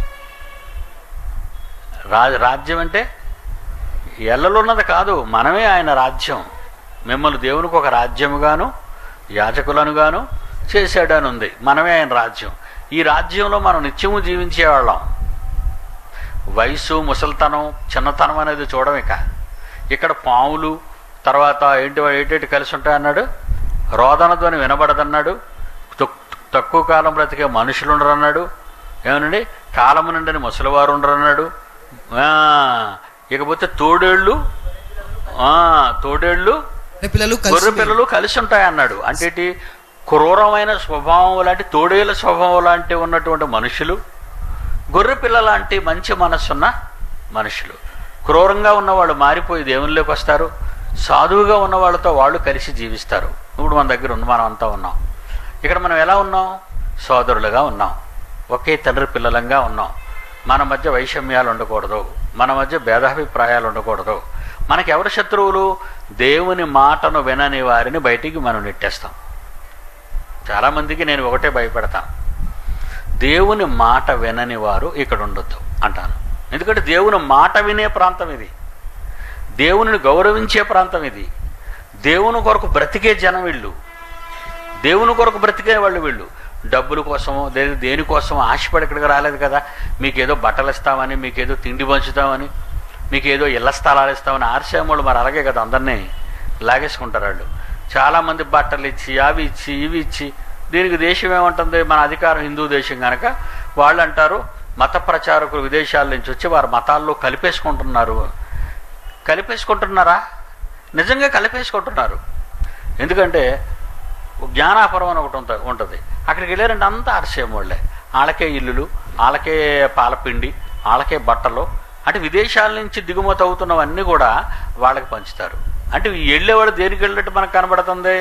A: రా రాజ్యం అంటే ఎల్లలో ఉన్నది కాదు మనమే ఆయన రాజ్యం మిమ్మల్ని దేవునికి ఒక రాజ్యముగాను యాజకులనుగాను చేశాడని ఉంది మనమే ఆయన రాజ్యం ఈ రాజ్యంలో మనం నిత్యము జీవించేవాళ్ళం వయసు ముసలితనం చిన్నతనం అనేది చూడం ఇక ఇక్కడ పాములు తర్వాత ఏంటి ఏంటేంటి కలిసి ఉంటాయన్నాడు రోదన ధ్వని వినబడదన్నాడు తక్- తక్కువ కాలం బ్రతికే మనుషులు ఉండరన్నాడు ఏమనండి కాలము నిండని ముసలివారు ఉండరన్నాడు ఆ, ఇకపోతే తోడేళ్ళు ఆ, తోడేళ్ళు
C: పిల్లలు
A: గొర్రె
C: కలిసి
A: పిల్లలు కలిసి ఉంటాయి అన్నాడు అంటే ఏంటి? క్రూరమైన స్వభావం లాంటి తోడేల స్వభావం లాంటి ఉన్నటువంటి మనుషులు గొర్రె పిల్ల లాంటి మంచి మనస్సున్న మనుషులు క్రూరంగా ఉన్నవాళ్ళు మారిపోయి దేవునిలోకి వస్తారు సాధువుగా ఉన్న వాళ్ళతో వాళ్ళు కలిసి జీవిస్తారు ఇప్పుడు మన దగ్గర ఉన్న మనం అంతా ఉన్నాం ఇక్కడ మనం ఎలా ఉన్నాం సోదరులుగా ఉన్నాం ఒకే తండ్రి పిల్లలంగా ఉన్నాం మన మధ్య వైషమ్యాలు ఉండకూడదు మన మధ్య భేదాభిప్రాయాలు ఉండకూడదు మనకి ఎవరు శత్రువులు దేవుని మాటను వినని వారిని బయటికి మనం నెట్టేస్తాం చాలామందికి నేను ఒకటే భయపెడతాను దేవుని మాట వినని వారు ఇక్కడ ఉండొద్దు అంటాను ఎందుకంటే దేవుని మాట వినే ప్రాంతం ఇది దేవునిని గౌరవించే ప్రాంతం ఇది దేవుని కొరకు బ్రతికే జనం వీళ్ళు దేవుని కొరకు బ్రతికే వాళ్ళు వీళ్ళు డబ్బుల కోసమో లేదు దేనికోసమో ఆశపడి ఇక్కడికి రాలేదు కదా మీకేదో బట్టలు ఇస్తామని మీకేదో తిండి పంచుతామని మీకేదో ఇళ్ల స్థలాలు ఇస్తామని ఆర్సేమోళ్ళు మరి అలాగే కదా అందరినీ లాగేసుకుంటారు వాళ్ళు చాలామంది బట్టలు ఇచ్చి అవి ఇచ్చి ఇవి ఇచ్చి దీనికి దేశం ఏమంటుంది మన అధికారం హిందూ దేశం కనుక వాళ్ళు అంటారు మత ప్రచారకులు విదేశాల నుంచి వచ్చి వారి మతాల్లో కలిపేసుకుంటున్నారు కలిపేసుకుంటున్నారా నిజంగా కలిపేసుకుంటున్నారు ఎందుకంటే జ్ఞానాపురం అని ఒకటి ఉంటుంది ఉంటుంది అక్కడికి వెళ్ళారంటే అంతా ఆర్సేం వాళ్ళే వాళ్ళకే ఇల్లులు వాళ్ళకే పాలపిండి వాళ్ళకే బట్టలు అంటే విదేశాల నుంచి దిగుమతి అవుతున్నవన్నీ కూడా వాళ్ళకి పంచుతారు అంటే ఈ వెళ్ళేవాడు దేనికి వెళ్ళినట్టు మనకు కనబడుతుంది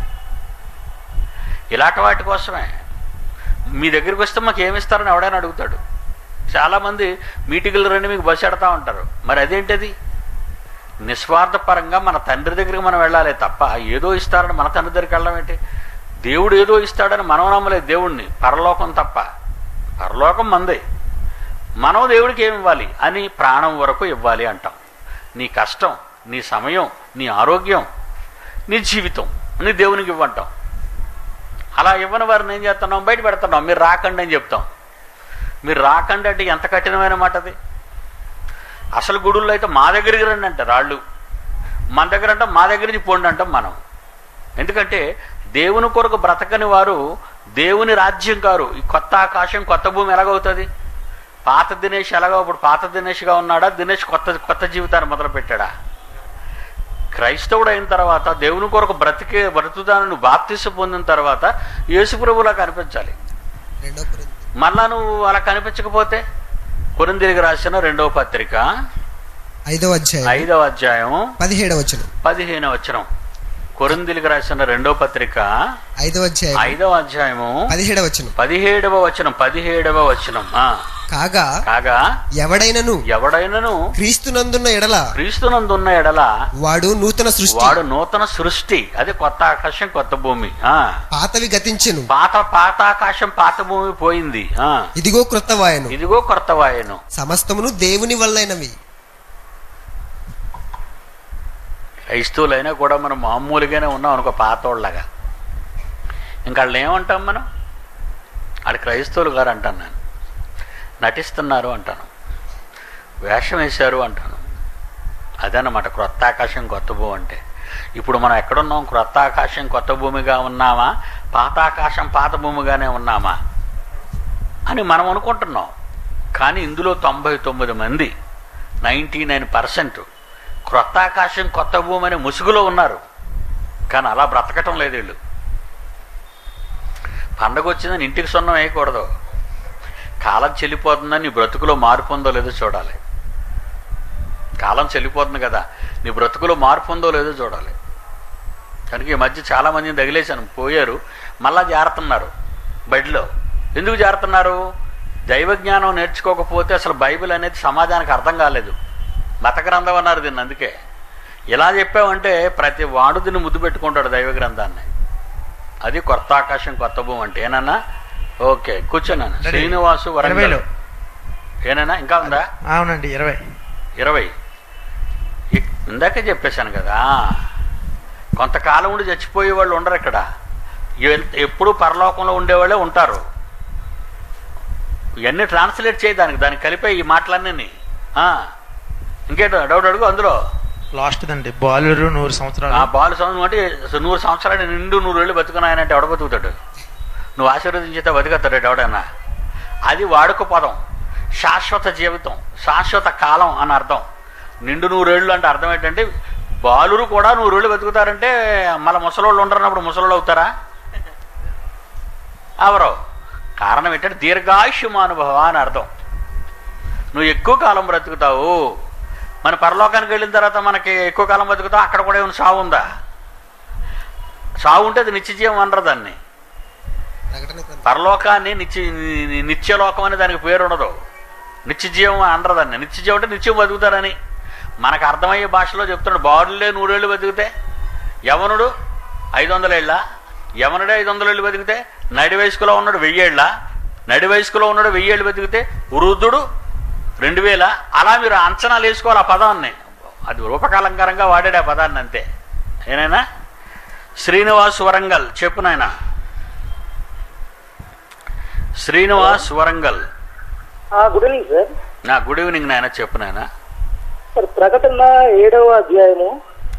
A: ఇలాంటి వాటి కోసమే మీ దగ్గరికి వస్తే మాకు ఏమిస్తారని ఎవడైనా అడుగుతాడు చాలామంది మీటింగులు రండి మీకు బస్సు ఎడతా ఉంటారు మరి అదేంటది నిస్వార్థపరంగా మన తండ్రి దగ్గరికి మనం వెళ్ళాలి తప్ప ఏదో ఇస్తారని మన తండ్రి దగ్గరికి వెళ్ళడం ఏంటి దేవుడు ఏదో ఇస్తాడని మనం నమ్మలేదు దేవుణ్ణి పరలోకం తప్ప పరలోకం మందే మనం దేవుడికి ఏమి ఇవ్వాలి అని ప్రాణం వరకు ఇవ్వాలి అంటాం నీ కష్టం నీ సమయం నీ ఆరోగ్యం నీ జీవితం నీ దేవునికి ఇవ్వంటాం అలా ఇవ్వని వారిని ఏం చేస్తున్నాం బయట పెడుతున్నాం మీరు రాకండి అని చెప్తాం మీరు రాకండి అంటే ఎంత కఠినమైన మాట అది అసలు గుడుల్లో అయితే మా దగ్గరికి రండి అంటారు వాళ్ళు మన దగ్గర అంటే మా దగ్గర నుంచి పోండి అంటాం మనం ఎందుకంటే దేవుని కొరకు బ్రతకని వారు దేవుని రాజ్యం కారు ఈ కొత్త ఆకాశం కొత్త భూమి ఎలాగవుతుంది పాత దినేష్ ఎలాగో ఇప్పుడు పాత దినేష్గా ఉన్నాడా దినేష్ కొత్త కొత్త జీవితాన్ని మొదలు పెట్టాడా క్రైస్తవుడు అయిన తర్వాత దేవుని కొరకు బ్రతికే బ్రతుకుతాను బాప్తిస పొందిన తర్వాత యేసుప్రభులా కనిపించాలి
C: రెండో కొరింథీ
A: మళ్ళా నువ్వు అలా కనిపించకపోతే కొరిందిరికి రాసిన రెండవ పత్రిక
C: ఐదవ అధ్యాయం
A: ఐదవ అధ్యాయం
C: పదిహేడవ వచనం
A: పదిహేనవ వచనం కొరిందిలికి రాసిన రెండవ పత్రిక
C: ఐదవ అధ్యాయం
A: ఐదవ అధ్యాయము
C: పదిహేడవ వచనం
A: పదిహేడవ వచనం పదిహేడవ వచనం ఆ,
C: కాగా
A: కాగా
C: ఎవడైనను
A: ఎవడైనను
C: క్రీస్తునందున్న ఎడల
A: క్రీస్తునందున్న ఎడల
C: వాడు నూతన సృష్టి
A: వాడు నూతన సృష్టి అది కొత్త ఆకాశం కొత్త భూమి ఆ
C: పాతవి గతించెను
A: పాత పాత ఆకాశం పాత భూమి పోయింది ఆ
C: ఇదిగో క్రొత్త వాయను
A: ఇదిగో కొత్త వాయను
C: సమస్తమును దేవుని వల్లైనవి
A: క్రైస్తవులైనా కూడా మనం మామూలుగానే ఉన్నాం అనుకో పాతోళ్ళగా ఇంకా వాళ్ళు ఏమంటాం మనం వాళ్ళు క్రైస్తవులు గారు అంటాను నేను నటిస్తున్నారు అంటాను వేషం వేశారు అంటాను అదన్నమాట క్రొత్త ఆకాశం కొత్త భూమి అంటే ఇప్పుడు మనం ఎక్కడున్నాం క్రొత్త ఆకాశం కొత్త భూమిగా ఉన్నామా పాత ఆకాశం పాత భూమిగానే ఉన్నామా అని మనం అనుకుంటున్నాం కానీ ఇందులో తొంభై తొమ్మిది మంది నైంటీ నైన్ పర్సెంట్ క్రొత్త ఆకాశం కొత్త భూమి అనే ముసుగులో ఉన్నారు కానీ అలా బ్రతకటం లేదు వీళ్ళు పండగ వచ్చిందని ఇంటికి సొన్నం వేయకూడదు కాలం చెల్లిపోతుందని నీ బ్రతుకులో మార్పు ఉందో లేదో చూడాలి కాలం చెల్లిపోతుంది కదా నీ బ్రతుకులో మార్పు ఉందో లేదో చూడాలి కనుక ఈ మధ్య చాలా మందిని తగిలేశాను పోయారు మళ్ళా జారుతున్నారు బడిలో ఎందుకు జారుతున్నారు దైవ జ్ఞానం నేర్చుకోకపోతే అసలు బైబిల్ అనేది సమాజానికి అర్థం కాలేదు మత గ్రంథం అన్నారు దీన్ని అందుకే ఇలా చెప్పావంటే ప్రతి వాడు దీన్ని ముద్దు పెట్టుకుంటాడు దైవ గ్రంథాన్ని అది కొత్త ఆకాశం కొత్త భూమి అంటే ఏనన్నా ఓకే కూర్చోనన్నా
F: రెడీ.
A: శ్రీనివాసు వరంగల్
F: ఇరవైలో
A: ఏనన్నా ఇంకా ఉందా
F: అవునండి ఇరవై
A: ఇరవై ఇ- ఇందాకే చెప్పేశాను కదా కొంతకాలం ఉండి చచ్చిపోయే వాళ్ళు ఉండరు ఇక్కడ ఎల్- ఎప్పుడు పరలోకంలో ఉండేవాళ్ళే ఉంటారు ఇవన్నీ ట్రాన్స్లేట్ చేయి దానికి దానికి కలిపే ఈ మాటలన్నీ ఇంకేంటో డౌట్ అడుగు అందులో
F: లాస్ట్ దండి బాలురు నూరు
A: ఆ
F: సంవత్సరాలు
A: బాలు సంవత్సరం అంటే నూరు సంవత్సరాలు నిండు నూరు ఏళ్ళు బతుకున్నాయనంటే ఎవడ బతుకుతాడు నువ్వు ఆశీర్వదించితే బతుకుతాడు ఎవడన్నా అది వాడుక పదం శాశ్వత జీవితం శాశ్వత కాలం అని అర్థం నిండు నూరేళ్ళు అంటే అర్థం ఏంటంటే బాలురు కూడా నూరేళ్ళు బతుకుతారంటే మళ్ళీ ముసలోళ్ళు ఉండరన్నప్పుడు ముసలోళ్ళు అవుతారా అవరు కారణం ఏంటంటే దీర్ఘాయుష్యమానుభవ అని అర్థం నువ్వు ఎక్కువ కాలం బ్రతుకుతావు మన పరలోకానికి వెళ్ళిన తర్వాత మనకి ఎక్కువ కాలం బతుకుతావు అక్కడ కూడా ఏమైనా సావు ఉందా సావు ఉంటే అది నిత్య జీవం అనరు దాన్ని
C: ప్రకటన గ్రంథం
A: పరలోకాన్ని నిత్య నిత్యలోకం అని దానికి పేరు ఉండదు నిత్య జీవం అనరు దాన్ని నిత్య జీవం అంటే నిత్యం బతుకుతారని మనకు అర్థమయ్యే భాషలో చెప్తున్నాడు బారులే నూరేళ్ళు బతికితే యవనుడు ఐదు వందల ఏళ్ళ యవనుడే ఐదు వందల ఏళ్ళు బతికితే నడి వయస్కులో ఉన్నాడు వెయ్యేళ్ళ నడి వయస్కులో ఉన్నాడు వెయ్యేళ్ళు బతికితే వృద్ధుడు రెండు వేల అలా మీరు అంచనాలు వేసుకోవాలి ఆ పదాన్ని అది రూపకాలంకారంగా వాడాడు ఆ పదాన్ని అంతే ఏనైనా శ్రీనివాస్ వరంగల్ చెప్పు నాయనా Srinivas Warangal
G: good evening sir
A: నా గుడ్ ఈవినింగ్ నాయన చెప్పు నాయన
G: సార్ ప్రకటన ఏడవ అధ్యాయము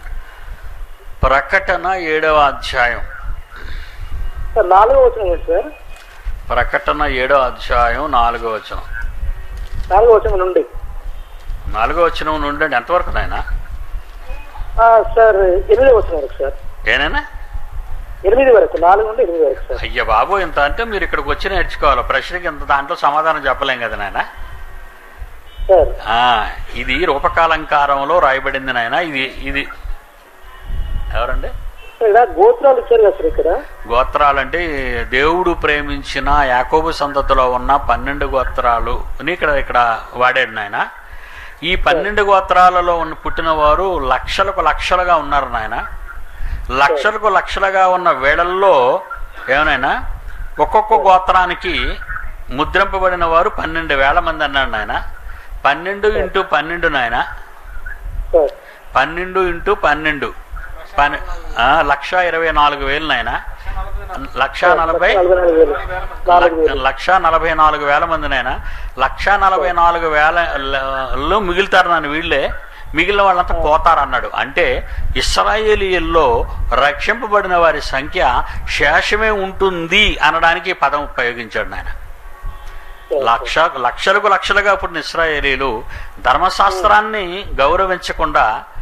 A: ప్రకటన ఏడవ అధ్యాయం
G: సార్ నాలుగో వచనం ఏంటి సార్
A: ప్రకటన ఏడవ అధ్యాయం నాలుగో వచనం
G: నాలుగో వచనం నుండి
A: నాలుగో వచనం నుండి ఎంతవరకు నాయన
G: ఆ, సార్ ఎనిమిది వచనం వరకు సార్
A: ఏనైనా
G: ఎనిమిది వరకు నాలుగు నుండి ఎనిమిది వరకు సార్
A: అయ్య బాబు ఇంత అంటే మీరు ఇక్కడికి వచ్చి నేర్చుకోవాలి ప్రశ్నకి ఇంత దాంట్లో సమాధానం చెప్పలేం కదా నాయన
G: సార్
A: ఆ, ఇది రూపకాలంకారంలో రాయబడింది నాయన ఇది ఇది ఎవరండి
G: ఇక్కడ గోత్రాలు ఇచ్చారు కదా సార్ ఇక్కడ
A: గోత్రాలంటే దేవుడు ప్రేమించిన యాకోబు సంతతిలో ఉన్న పన్నెండు గోత్రాలు అని ఇక్కడ ఇక్కడ వాడాడు నాయన ఈ పన్నెండు గోత్రాలలో ఉన్న పుట్టిన వారు లక్షలకు లక్షలుగా ఉన్నారు నాయన లక్షలకు లక్షలుగా ఉన్న వేళల్లో ఏమనైనా ఒక్కొక్క గోత్రానికి ముద్రింపబడిన వారు పన్నెండు వేల మంది అన్నాడు నాయన పన్నెండు ఇంటూ పన్నెండు నాయన
G: సార్
A: పన్నెండు ఇంటూ పన్నెండు పన్నె ఆ, లక్ష ఇరవై నాలుగు వేలు నాయన లక్ష నలభై
G: నలభై నాలుగు వేలు నాలుగు వేలు
A: లక్ష నలభై నాలుగు వేల మందినైనా లక్ష నలభై నాలుగు వేలలో మిగులుతారు నన్ను వీళ్ళే మిగిలిన వాళ్ళంతా పోతారన్నాడు అంటే ఇస్రాయేలీల్లో రక్షింపబడిన వారి సంఖ్య శేషమే ఉంటుంది అనడానికి ఈ పదం ఉపయోగించాడు నాయన లక్ష లక్షలకు లక్షలుగా పుట్టిన ఇస్రాయేలీలు ధర్మశాస్త్రాన్ని గౌరవించకుండా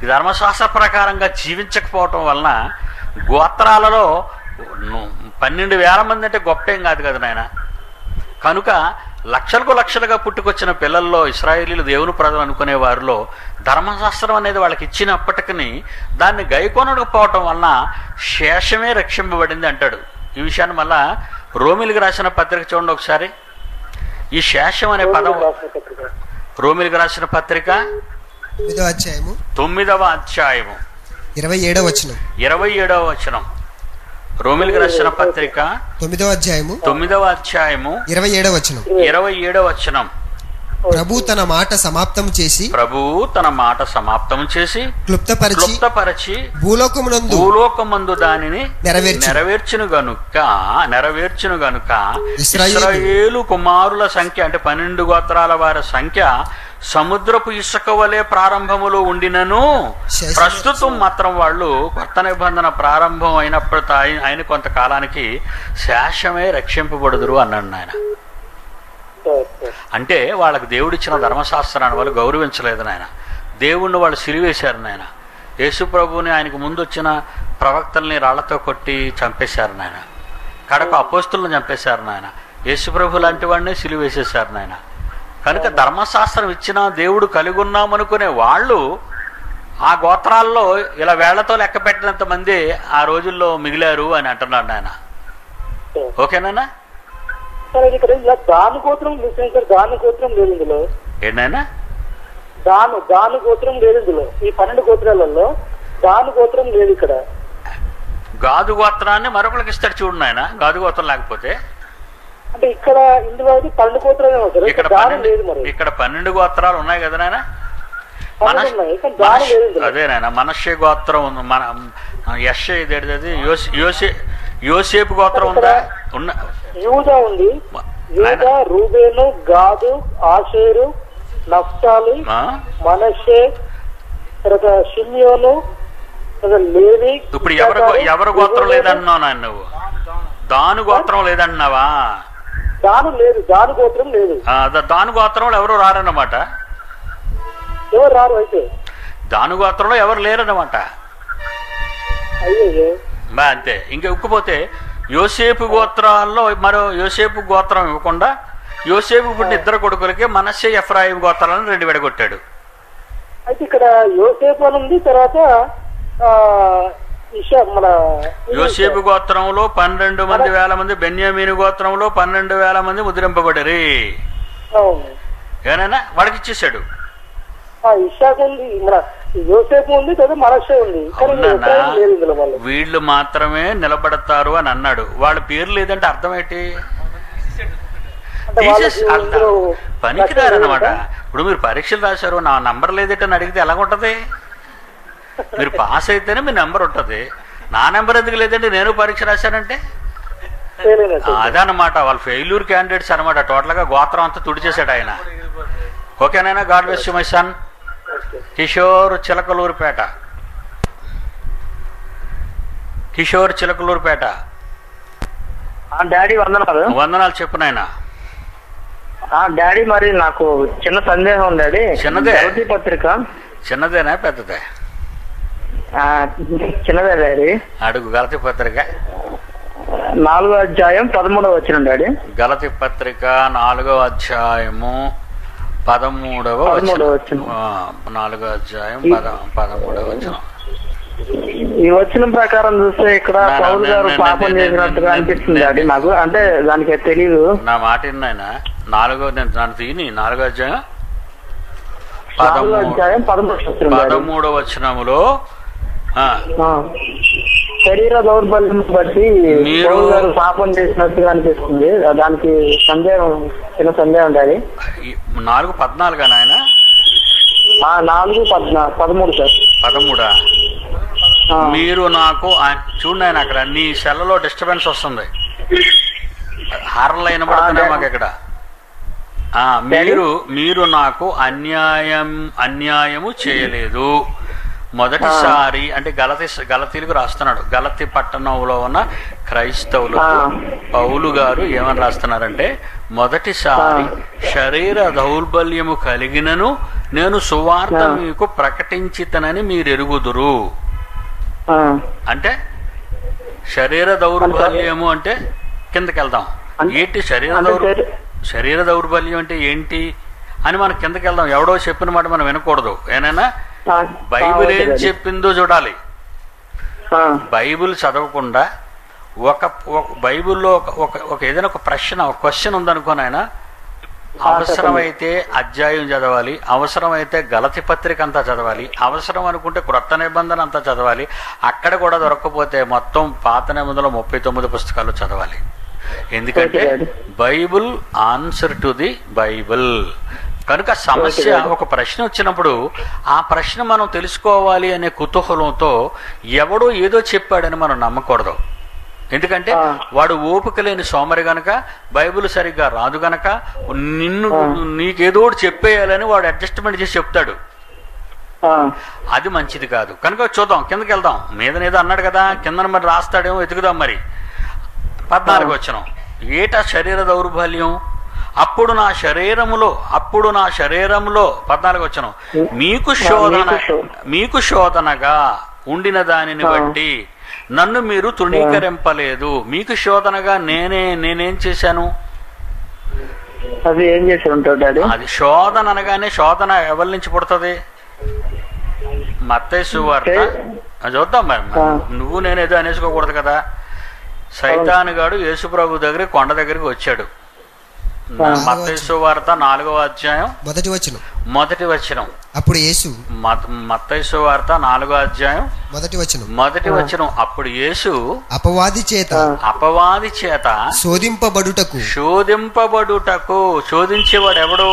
A: ఈ ధర్మశాస్త్ర ప్రకారంగా జీవించకపోవటం వలన గోత్రాలలో ను- పన్నెండు వేల మంది అంటే గొప్ప ఏం కాదు కదా నాయన కనుక లక్షలకు లక్షలుగా పుట్టుకొచ్చిన పిల్లల్లో ఇస్రాయేలీలు దేవుని ప్రజలు అనుకునే వారిలో ధర్మశాస్త్రం అనేది వాళ్ళకి ఇచ్చినప్పటికీ దాన్ని గైకొనకపోవటం వలన శేషమే రక్షింపబడింది అంటాడు ఈ విషయాన్ని మళ్ళా రోమిలికి రాసిన పత్రిక చూడండి ఒకసారి ఈ శేషం అనే పదం
G: రాసిన పత్రిక
A: రోమిలికి రాసిన పత్రిక
C: తొమ్మిదో అధ్యాయము
A: తొమ్మిదవ అధ్యాయము
C: ఇరవై ఏడవ వచనం
A: ఇరవై ఏడవ వచనం రోమిలికి రాసిన పత్రిక
C: తొమ్మిదో అధ్యాయము
A: తొమ్మిదవ అధ్యాయము
C: ఇరవై ఏడవ వచనం
A: ఇరవై ఏడవ వచనం
C: ప్రభు తన మాట సమాప్తం చేసి
A: ప్రభువు తన మాట సమాప్తం చేసి
C: క్లుప్తపరిచి
A: క్లుప్తపరచి
C: భూలోకమునందు
A: భూలోకమందు దానిని
C: నెరవేర్చును.
A: నెరవేర్చును గనుక నెరవేర్చును గనుక
C: ఇశ్రాయేలు.
A: ఇస్రాయేలు కుమారుల సంఖ్య అంటే పన్నెండు గోత్రాల వారి సంఖ్య సముద్రపు ఇసుక వలె ప్రారంభములో ఉండినను
C: శేషమే
A: ప్రస్తుతం మాత్రం వాళ్ళు కొత్త నిబంధన ప్రారంభం అయినప్పుడు తా- అయిన కొంతకాలానికి శేషమే రక్షింపబడుదురు అన్నాడు ఆయన
G: సార్ సార్
A: అంటే వాళ్ళకి దేవుడిచ్చిన ధర్మశాస్త్రాన్ని వాళ్ళు గౌరవించలేదు నాయన దేవుణ్ణి వాళ్ళు సిలివేశారు నాయన యేసు ప్రభువుని ఆయనకు ముందు వచ్చిన ప్రవక్తల్ని రాళ్లతో కొట్టి చంపేశారు నాయన కడకు అపోస్తులను చంపేశారు నాయన యేసు ప్రభు లాంటి వాడిని సిలివేసేశారు నాయన కనుక ధర్మశాస్త్రం ఇచ్చిన దేవుడు కలిగి ఉన్నామనుకునే వాళ్ళు ఆ గోత్రాల్లో ఇలా వేళ్లతో లెక్క పెట్టినంత మంది ఆ రోజుల్లో మిగిలారు అని అంటున్నాడు నాయన ఓకేనా
G: సార్ అది ఇక్కడ ఇలా దాని గోత్రం మిస్సింగ్ సార్ దాని గోత్రం లేదు ఇందులో
A: ఏంటైనా
G: దాను దాని గోత్రం లేదు ఇందులో ఈ పన్నెండు గోత్రాలలో దాని గోత్రం లేదు ఇక్కడ
A: గాదు గోత్రాన్ని మరొకరికి ఇస్తాడు చూడు నాయన గాదు గోత్రం లేకపోతే
G: అంటే ఇక్కడ ఇందులో అయితే పన్నెండు గోత్రాలు ఏమో సార్
A: ఇక్కడ
G: ఇక్కడ దాని లేదు
A: పన్నెండు
G: మరి
A: ఇక్కడ పన్నెండు గోత్రాలు ఉన్నాయి కదా నాయన
G: పన్నెండు ఉన్నాయి కానీ దాని లేదు ఇందులో
A: అదే నాయన మనషే గోత్రం ఉంది మన యశ ఇదేది యోసి యోసే యోసేపు గోత్రం ఉందా ఉన్న
G: యూదా ఉంది
A: మ-
G: యూదా రూబేను గాదు ఆషేరు నఫ్తాలి
A: ఆ?
G: మనషే తర్వాత షిమ్యోను తర్వాత లేవి
A: ఇప్పుడు ఎవరు గో- ఎవరు గోత్రం లేదన్నావు నాయన నువ్వు దాను గోత్రం లేదన్నావా
G: దాను లేదు దాని గోత్రం లేదు
A: ఆ, ద- దాను గోత్రంలో ఎవరు రారన్నమాట
G: ఎవరు రారు అయితే
A: దాను గోత్రంలో ఎవరు లేరన్నమాట
G: అయ్యో
A: బా అంతే ఇంకా ఉక్కుపోతే యోసేపు గోత్రాల్లో మరో యోసేపు గోత్రం ఇవ్వకుండా యోసేపు పుట్టిన ఇద్దరు కొడుకులకి మనస్సే ఎఫ్రాయిం గోత్రాలను రెండు విడగొట్టాడు
G: అయితే ఇక్కడ యోసేపు అని ఉంది తర్వాత ఆ, ఇషా మన
A: యోసేపు గోత్రంలో పన్నెండు మంది వేల మంది బెన్యామీను గోత్రంలో పన్నెండు వేల మంది ముద్రింపబడరి
G: అవును
A: ఏనైనా వాడికి ఇచ్చేసాడు
G: ఆ ఇషాకు ఉంది మన యోసేపు ఉంది తర్వాత మనషే ఉంది కానీ
A: అవునన్నా
G: ఎఫ్రాయిం లేదు ఇందులో వాళ్ళు
A: వీళ్ళు మాత్రమే నిలబడతారు అని అన్నాడు వాళ్ళ పేరు లేదంటే అర్థం ఏంటి
G: అంటే
A: తీసేసి
G: వాళ్ళకి ఇందులో
A: పనికిరారనమాట ఇప్పుడు మీరు పరీక్షలు రాశారు నా నంబర్ లేదేటని అడిగితే ఎలాగుంటది మీరు పాస్ అయితేనే మీ నెంబర్ ఉంటుంది నా నెంబర్ ఎందుకు లేదంటే నేను పరీక్ష రాశానంటే
G: చేయలేనట్టు.
A: అదనమాట వాళ్ళ ఫెయిల్యూర్ క్యాండిడేట్స్ అనమాట టోటల్గా గోత్రం అంతా తుడిచేశాడు ఆయన ఓకేనైనా గాడ్ వెస్ మై సన్ కిషోర్ చిలకలూరుపేట కిషోర్ చిలకలూరుపేట
D: ఆ డాడీ వందనాలు
A: వందనాలు చెప్పు నాయనా
D: ఆ డాడీ మరి నాకు చిన్న సందేహం ఉంది డాడీ
A: చిన్నదే?
D: గౌతీ పత్రిక
A: చిన్నదేనా పెద్దదే
D: ఆ, చిన్నదే డాడీ
A: అడుగు గలతి పత్రిక
D: నాలుగో అధ్యాయం పదమూడవ వచ్చిన డాడీ
A: గలతి పత్రిక నాలుగవ అధ్యాయము పదమూడవ
D: పదమూడవ
A: వచనం.
D: వచనం.
A: ఆ, నాలుగో అధ్యాయం పద పదమూడవ వచనం
D: ఈ వచ్చిన ప్రకారం చూస్తే ఇక్కడ
A: నా- నా-
D: పౌలు గారు
A: నా-
D: పాపం
A: నా-
D: చేసినట్టుగా
A: నా-
D: అనిపిస్తుంది
A: నా-
D: డాడీ నాకు అంటే దానికి తెలీదు
A: నా మాట విన్నాయన నాలుగో నేను నన్ను తీని నాలుగో అధ్యాయం
D: నాలుగో
A: పదమూడు
D: అధ్యాయం పదమూడు వచ్చిన డాడీ
A: పదమూడవ వచనములో ఆ,
D: ఆ. శరీర దౌర్బల్యం బట్టి
A: మీరు-
D: పౌలు గారు పాపం చేసినట్టుగా అనిపిస్తుంది దానికి సందేహం చిన్న సందేహం డాడీ
A: ఈ నాలుగు పద్నాలుగా నాయన
D: ఆ నాలుగు పద్నా పదమూడు సార్
A: పదమూడా
D: ఆ.
A: మీరు నాకు ఆ- చూడండి ఆయన అక్కడ నీ సెల్లలో డిస్టర్బెన్స్ వస్తుంది హార్న్లు వినబడుతున్నాయి మాకు ఇక్కడ ఆ, మీరు మీరు నాకు అన్యాయం అన్యాయము చేయలేదు మొదటిసారి అంటే గలతి గలతీలకు రాస్తున్నాడు గలతి పట్టణంలో ఉన్న క్రైస్తవులకు
D: ఆ.
A: పౌలు గారు ఏమని రాస్తున్నారంటే మొదటిసారి శరీర దౌర్బల్యము కలిగినను నేను సువార్త
D: ఆ.
A: మీకు ప్రకటించితనని మీరు ఎరుగుదురు
D: ఆ,
A: అంటే శరీర దౌర్బల్యము అంటే కిందకి వెళ్దాం
D: అంటే-
A: ఏంటి శరీర
D: అంటే
A: దౌర్
D: శరీ-
A: శరీర దౌర్బల్యం అంటే ఏంటి అని మనం కిందకి వెళ్దాం ఎవడో చెప్పిన మాట మనం వినకూడదు ఏనైనా
D: ఆ,
A: బైబిల్
D: ఆ, ఓకే
A: ఏం
D: డాడీ.
A: చెప్పిందో చూడాలి
D: ఆ,
A: బైబిల్ చదవకుండా ఒక ఒక బైబిల్లో ఒక ఒక ఒక ఏదైనా ఒక ప్రశ్న ఒక క్వశ్చన్ ఉందనుకోని ఆయన అవసరమైతే అధ్యాయం చదవాలి అవసరమైతే గలతి పత్రిక అంతా చదవాలి అవసరం అనుకుంటే క్రొత్త నిబంధన అంతా చదవాలి అక్కడ కూడా దొరకకపోతే మొత్తం పాత నిబంధనలో ముప్పై తొమ్మిది పుస్తకాలు చదవాలి ఎందుకంటే
D: Okay, Daddy.
A: Bible answer to the Bible కనుక సమస్య
D: Okay, Daddy.
A: ఒక ప్రశ్న వచ్చినప్పుడు ఆ ప్రశ్న మనం తెలుసుకోవాలి అనే కుతూహలంతో ఎవడో ఏదో చెప్పాడని మనం నమ్మకూడదు ఎందుకంటే
D: ఆ.
A: వాడు ఓపిక లేని సోమరి గనక బైబిల్ సరిగ్గా రాదు గనక నిన్ను
D: ఆ.
A: నీకేదో ఒకటి చెప్పేయాలని వాడు అడ్జస్ట్మెంట్ చేసి చెప్తాడు
D: ఆ,
A: అది మంచిది కాదు కనుక చూద్దాం కిందకి వెళ్దాం మీద ఏదో అన్నాడు కదా కింద మరి రాస్తాడేమో వెతుకుదాం మరి పద్నాలుగు వచ్చిన ఏట శరీర దౌర్బల్యం అప్పుడు నా శరీరములో అప్పుడు నా శరీరములో పద్నాలుగు వచ్చిన మీకు శోధన
D: మీకు శో-
A: మీకు శోధనగా ఉండిన దానిని
D: ఆ.
A: బట్టి నన్ను మీరు తృణీకరింపలేదు మీకు శోధనగా నేనే నేనేం చేశాను
D: అది ఏం చేసి ఉంటావు డాడీ
A: అది శోధన అనగానే శోధన ఎవరి నుంచి పుడుతుంది మత్తయి సువార్త అది చూద్దాం మరి
D: ఆ.
A: నువ్వు నేను ఏదో అనేసుకోకూడదు కదా సైతాను గాడు యేసుప్రభు దగ్గర కొండ దగ్గరికి వచ్చాడు
D: ఆ.
A: మత్తయి సువార్త నాలుగవ అధ్యాయం
C: మొదటి వచనం
A: మొదటి వచనం
C: అప్పుడు యేసు
A: మత్- మత్తయి సువార్త నాలుగో అధ్యాయం
C: మొదటి వచనం
A: మొదటి వచనం అప్పుడు యేసు
C: అపవాది చేత
A: అపవాది చేత
C: శోధింపబడుటకు
A: శోధింపబడుటకు శోధించేవాడు ఎవడు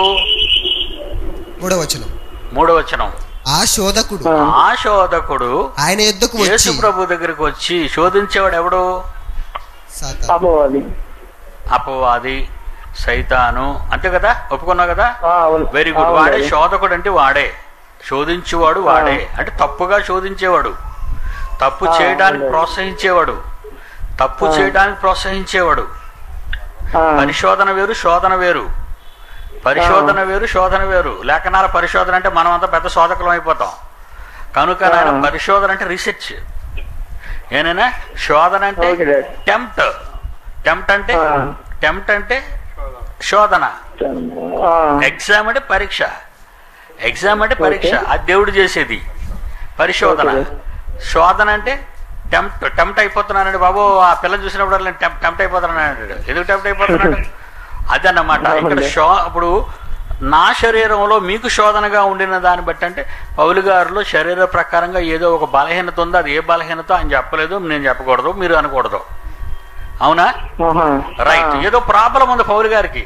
C: మూడవ వచనం
A: మూడో వచనం
C: ఆ శోధకుడు
D: ఆ.
A: ఆ శోధకుడు
C: ఆయన యుద్ధకు
A: యేసు
C: వచ్చి
A: ప్రభు దగ్గరికి వచ్చి శోధించేవాడు ఎవడు
C: సాతాను.
D: అపవాది
A: అపవాది సైతాను అంతే కదా ఒప్పుకున్నావు కదా
D: ఆ, అవును.
A: వెరీ గుడ్
D: అవును
A: వాడే
D: డాడీ.
A: శోధకుడు అంటే వాడే శోధించేవాడు వాడే అంటే తప్పుగా శోధించేవాడు తప్పు
D: ఆ,
A: చేయడానికి
D: అవును.
A: ప్రోత్సహించేవాడు తప్పు
D: ఆ.
A: చేయడానికి ప్రోత్సహించేవాడు
D: ఆ,
A: పరిశోధన వేరు శోధన వేరు పరిశోధన వేరు శోధన వేరు లేఖనాల పరిశోధన అంటే మనం అంతా పెద్ద శోధకులం అయిపోతాం కనుక
D: ఆ.
A: నాయన పరిశోధన అంటే రీసెర్చ్ ఏనైనా శోధన అంటే
D: ఓకే డాడీ.
A: టెంప్ట్ టెంప్ట్ అంటే
D: ఆ.
A: టెంప్ట్ అంటే శోధన
D: ఆ,
A: ఎగ్జామ్ అంటే పరీక్ష ఎగ్జామ్ అంటే పరీక్ష అది దేవుడు చేసేది పరిశోధన
D: ఓకే.
A: శోధన అంటే టెంప్ట్ టెంప్ట్ అయిపోతున్నానండి బాబు ఆ పిల్లని చూసినప్పుడు టెంప్ట్ టెంప్ట్ అయిపోతున్నాను అంటాడు ఎందుకు టెంప్ట్ అయిపోతున్నాడు అదన్నమాట ఇక్కడ
D: అవునండి.
A: శో ఇప్పుడు నా శరీరంలో మీకు శోధనగా ఉండిన దాన్ని బట్టి అంటే పౌలు గారిలో శరీర ప్రకారంగా ఏదో ఒక బలహీనత ఉందో అది ఏ బలహీనత ఆయన చెప్పలేదు నేను చెప్పకూడదు మీరు అనకూడదు అవునా
D: ఆహా.
A: రైట్
D: ఆ.
A: ఏదో ప్రాబ్లం ఉంది పౌలు గారికి